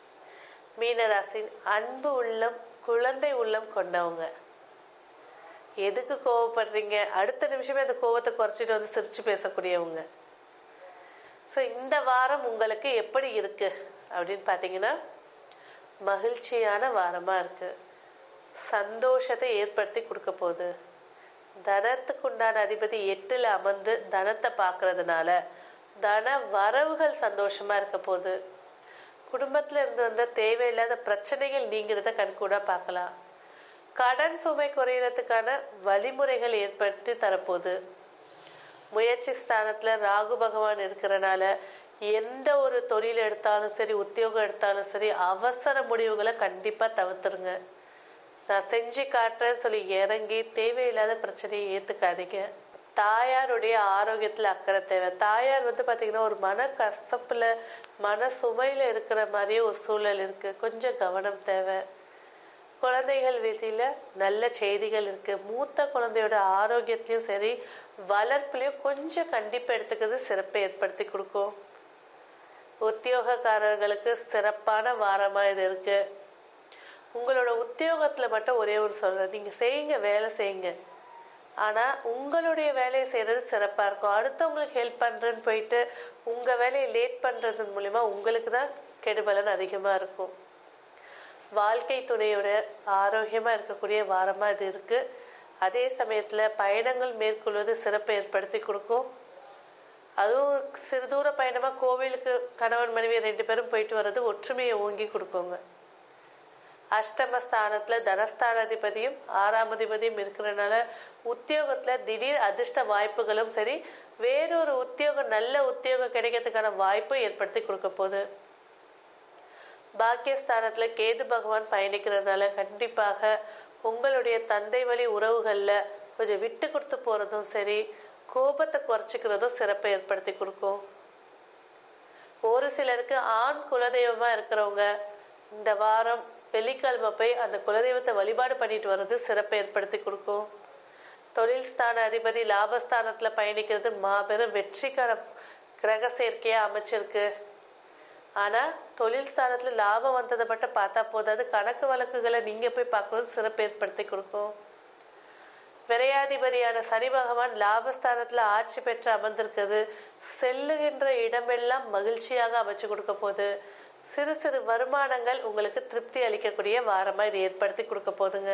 மீனராசி அன்பு உள்ளம் குழந்தை உள்ளம் கொண்டவங்க எதுக்கு கோவப்படுறீங்க அடுத்த நிமிஷமே அந்த கோவத்தை குறைச்சிட்டு வந்து சிரிச்சு பேசக்கூடியவங்க ஸோ இந்த வாரம் உங்களுக்கு எப்படி இருக்கு அப்படின்னு பார்த்தீங்கன்னா மகிழ்ச்சியான வாரமா இருக்கு சந்தோஷத்தை ஏற்படுத்தி கொடுக்க போகுது தனத்துக்கு உண்டான அதிபதி எட்டுல அமர்ந்து தனத்தை பார்க்கறதுனால தன வரவுகள் சந்தோஷமா இருக்க போகுது குடும்பத்துல இருந்து வந்த தேவையில்லாத பிரச்சனைகள் நீங்கிறத கண்கூடா பார்க்கலாம் கடன் சுமை குறையறதுக்கான வழிமுறைகள் ஏற்படுத்தி தரப்போகுது முயற்சி ஸ்தானத்துல ராகு பகவான் இருக்கிறனால எந்த ஒரு தொழில் எடுத்தாலும் சரி உத்தியோகம் எடுத்தாலும் சரி அவசர முடிவுகளை கண்டிப்பா தவிர்த்துருங்க நான் செஞ்சு காட்டுறேன்னு சொல்லி இறங்கி தேவையில்லாத பிரச்சனையை ஏத்துக்காதீங்க தாயாருடைய ஆரோக்கியத்துல அக்கறை தேவை தாயார் வந்து பாத்தீங்கன்னா ஒரு மன கசப்புல மன சுமையில இருக்கிற மாதிரியே ஒரு சூழல் இருக்கு கொஞ்சம் கவனம் தேவை குழந்தைகள் வீட்டில நல்ல செய்திகள் இருக்கு மூத்த குழந்தையோட ஆரோக்கியத்திலயும் சரி வளர்ப்புலயும் கொஞ்சம் கண்டிப்பா எடுத்துக்கிறது சிறப்பை ஏற்படுத்தி கொடுக்கும் உத்தியோகக்காரர்களுக்கு சிறப்பான வாரமா இது இருக்கு உங்களோட உத்தியோகத்துல மட்டும் ஒரே ஒரு சொல்றேன் நீங்க செய்யுங்க வேலை செய்யுங்க ஆனா உங்களுடைய வேலையை செய்யறது சிறப்பா இருக்கும் அடுத்தவங்களுக்கு ஹெல்ப் பண்றேன்னு போயிட்டு உங்க வேலையை லேட் பண்றது மூலியமா உங்களுக்கு தான் கெடுபலன் அதிகமா இருக்கும் வாழ்க்கை துணையோட ஆரோக்கியமா இருக்கக்கூடிய வாரமா இது இருக்கு அதே சமயத்துல பயணங்கள் மேற்கொள்வது சிறப்பை ஏற்படுத்தி கொடுக்கும் அதுவும் சிறு தூர பயணமா கோவிலுக்கு கணவன் மனைவி ரெண்டு பேரும் போயிட்டு வர்றது ஒற்றுமையை ஓங்கி கொடுக்குங்க அஷ்டமஸ்தானத்துல தனஸ்தானாதிபதியும் ஆறாம் அதிபதியும் இருக்கிறனால உத்தியோகத்துல திடீர் அதிர்ஷ்ட வாய்ப்புகளும் சரி வேறொரு உத்தியோகம் நல்ல உத்தியோகம் கிடைக்கிறதுக்கான வாய்ப்பும் ஏற்படுத்தி கொடுக்க போகுது பாக்கியஸ்தானத்துல கேது பகவான் பயணிக்கிறதுனால கண்டிப்பாக உங்களுடைய தந்தை வழி உறவுகள்ல கொஞ்சம் விட்டு கொடுத்து போறதும் சரி கோபத்தை குறைச்சிக்கிறதும் சிறப்பை ஏற்படுத்தி கொடுக்கும் ஒரு சிலருக்கு ஆண் குலதெய்வமா இருக்கிறவங்க இந்த வாரம் வெள்ளிக்கிழமை போய் அந்த குலதெய்வத்தை வழிபாடு பண்ணிட்டு வர்றது சிறப்பை ஏற்படுத்தி கொடுக்கும் தொழில் ஸ்தான அதிபதி லாபஸ்தானத்துல பயணிக்கிறது மாபெரும் வெற்றிக்கான கிரக சேர்க்கையா அமைச்சிருக்கு ஆனா தொழில் ஸ்தானத்துல லாபம் வந்ததை மட்டும் பார்த்தா போதாது கணக்கு வழக்குகளை நீங்க போய் பார்க்கறது சிறப்பு ஏற்படுத்தி கொடுக்கும் விரையாதிபதியான சனி பகவான் லாபஸ்தானத்துல ஆட்சி பெற்று அமர்ந்திருக்கிறது செல்லுகின்ற இடமெல்லாம் மகிழ்ச்சியாக அமைச்சு கொடுக்க போகுது சிறு சிறு வருமானங்கள் உங்களுக்கு திருப்தி அளிக்கக்கூடிய வாரமா இது ஏற்படுத்தி கொடுக்க போதுங்க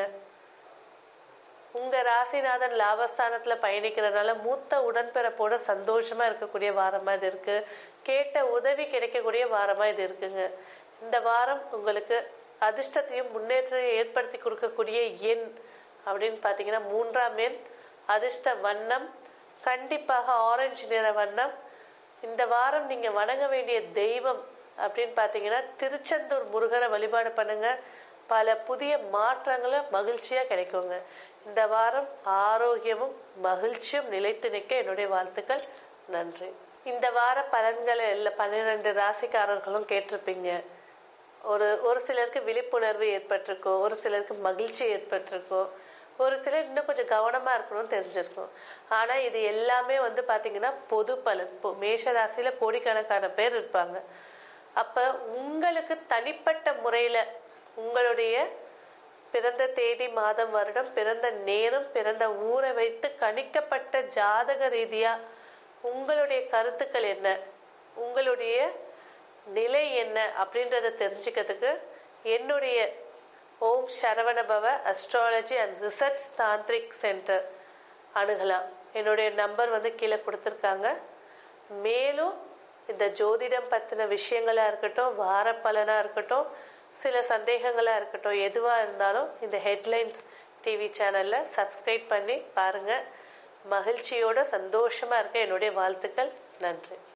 உங்க ராசிநாதன் லாபஸ்தானத்துல பயணிக்கிறதுனால மூத்த உடன்பிறப்போட சந்தோஷமா இருக்கக்கூடிய வாரமா இது இருக்கு கேட்ட உதவி கிடைக்கக்கூடிய வாரமா இது இருக்குங்க இந்த வாரம் உங்களுக்கு அதிர்ஷ்டத்தையும் முன்னேற்றத்தையும் ஏற்படுத்தி கொடுக்கக்கூடிய எண் அப்படின்னு பார்த்தீங்கன்னா மூன்றாம் எண் அதிர்ஷ்ட வண்ணம் கண்டிப்பாக ஆரஞ்சு நிற வண்ணம் இந்த வாரம் நீங்க வணங்க வேண்டிய தெய்வம் அப்படின்னு பார்த்தீங்கன்னா திருச்செந்தூர் முருகரை வழிபாடு பண்ணுங்க பல புதிய மாற்றங்களை மகிழ்ச்சியா கிடைக்குங்க இந்த வாரம் ஆரோக்கியமும் மகிழ்ச்சியும் நிலைத்து நிற்க என்னுடைய வாழ்த்துக்கள் நன்றி இந்த வார பலன்களை எல்லா பன்னிரெண்டு ராசிக்காரர்களும் கேட்டிருப்பீங்க ஒரு ஒரு சிலருக்கு விழிப்புணர்வு ஏற்பட்டிருக்கும் ஒரு சிலருக்கு மகிழ்ச்சி ஏற்பட்டிருக்கும் ஒரு சிலர் இன்னும் கொஞ்சம் கவனமா இருக்கணும்னு தெரிஞ்சிருக்கும் ஆனா இது எல்லாமே வந்து பாத்தீங்கன்னா பொது பலன் இப்போ மேஷ ராசியில கோடிக்கணக்கான பேர் இருப்பாங்க அப்ப உங்களுக்கு தனிப்பட்ட முறையில உங்களுடைய பிறந்த தேதி மாதம் வருடம் பிறந்த நேரம் பிறந்த ஊரை வைத்து கணிக்கப்பட்ட ஜாதக ரீதியா உங்களுடைய கருத்துக்கள் என்ன உங்களுடைய நிலை என்ன அப்படின்றத தெரிஞ்சுக்கிறதுக்கு என்னுடைய Om Saravanabhava astrology and research Tantrik center அணுகலாம் என்னுடைய நம்பர் வந்து கீழே கொடுத்துருக்காங்க மேலும் இந்த ஜோதிடம் பற்றின விஷயங்களா இருக்கட்டும் வார பலனா இருக்கட்டும் சில சந்தேகங்களா இருக்கட்டும் எதுவா இருந்தாலும் இந்த ஹெட்லைன்ஸ் டிவி சேனல்ல சப்ஸ்கிரைப் பண்ணி பாருங்க மகிழ்ச்சியோட சந்தோஷமா இருக்க என்னுடைய வாழ்த்துக்கள் நன்றி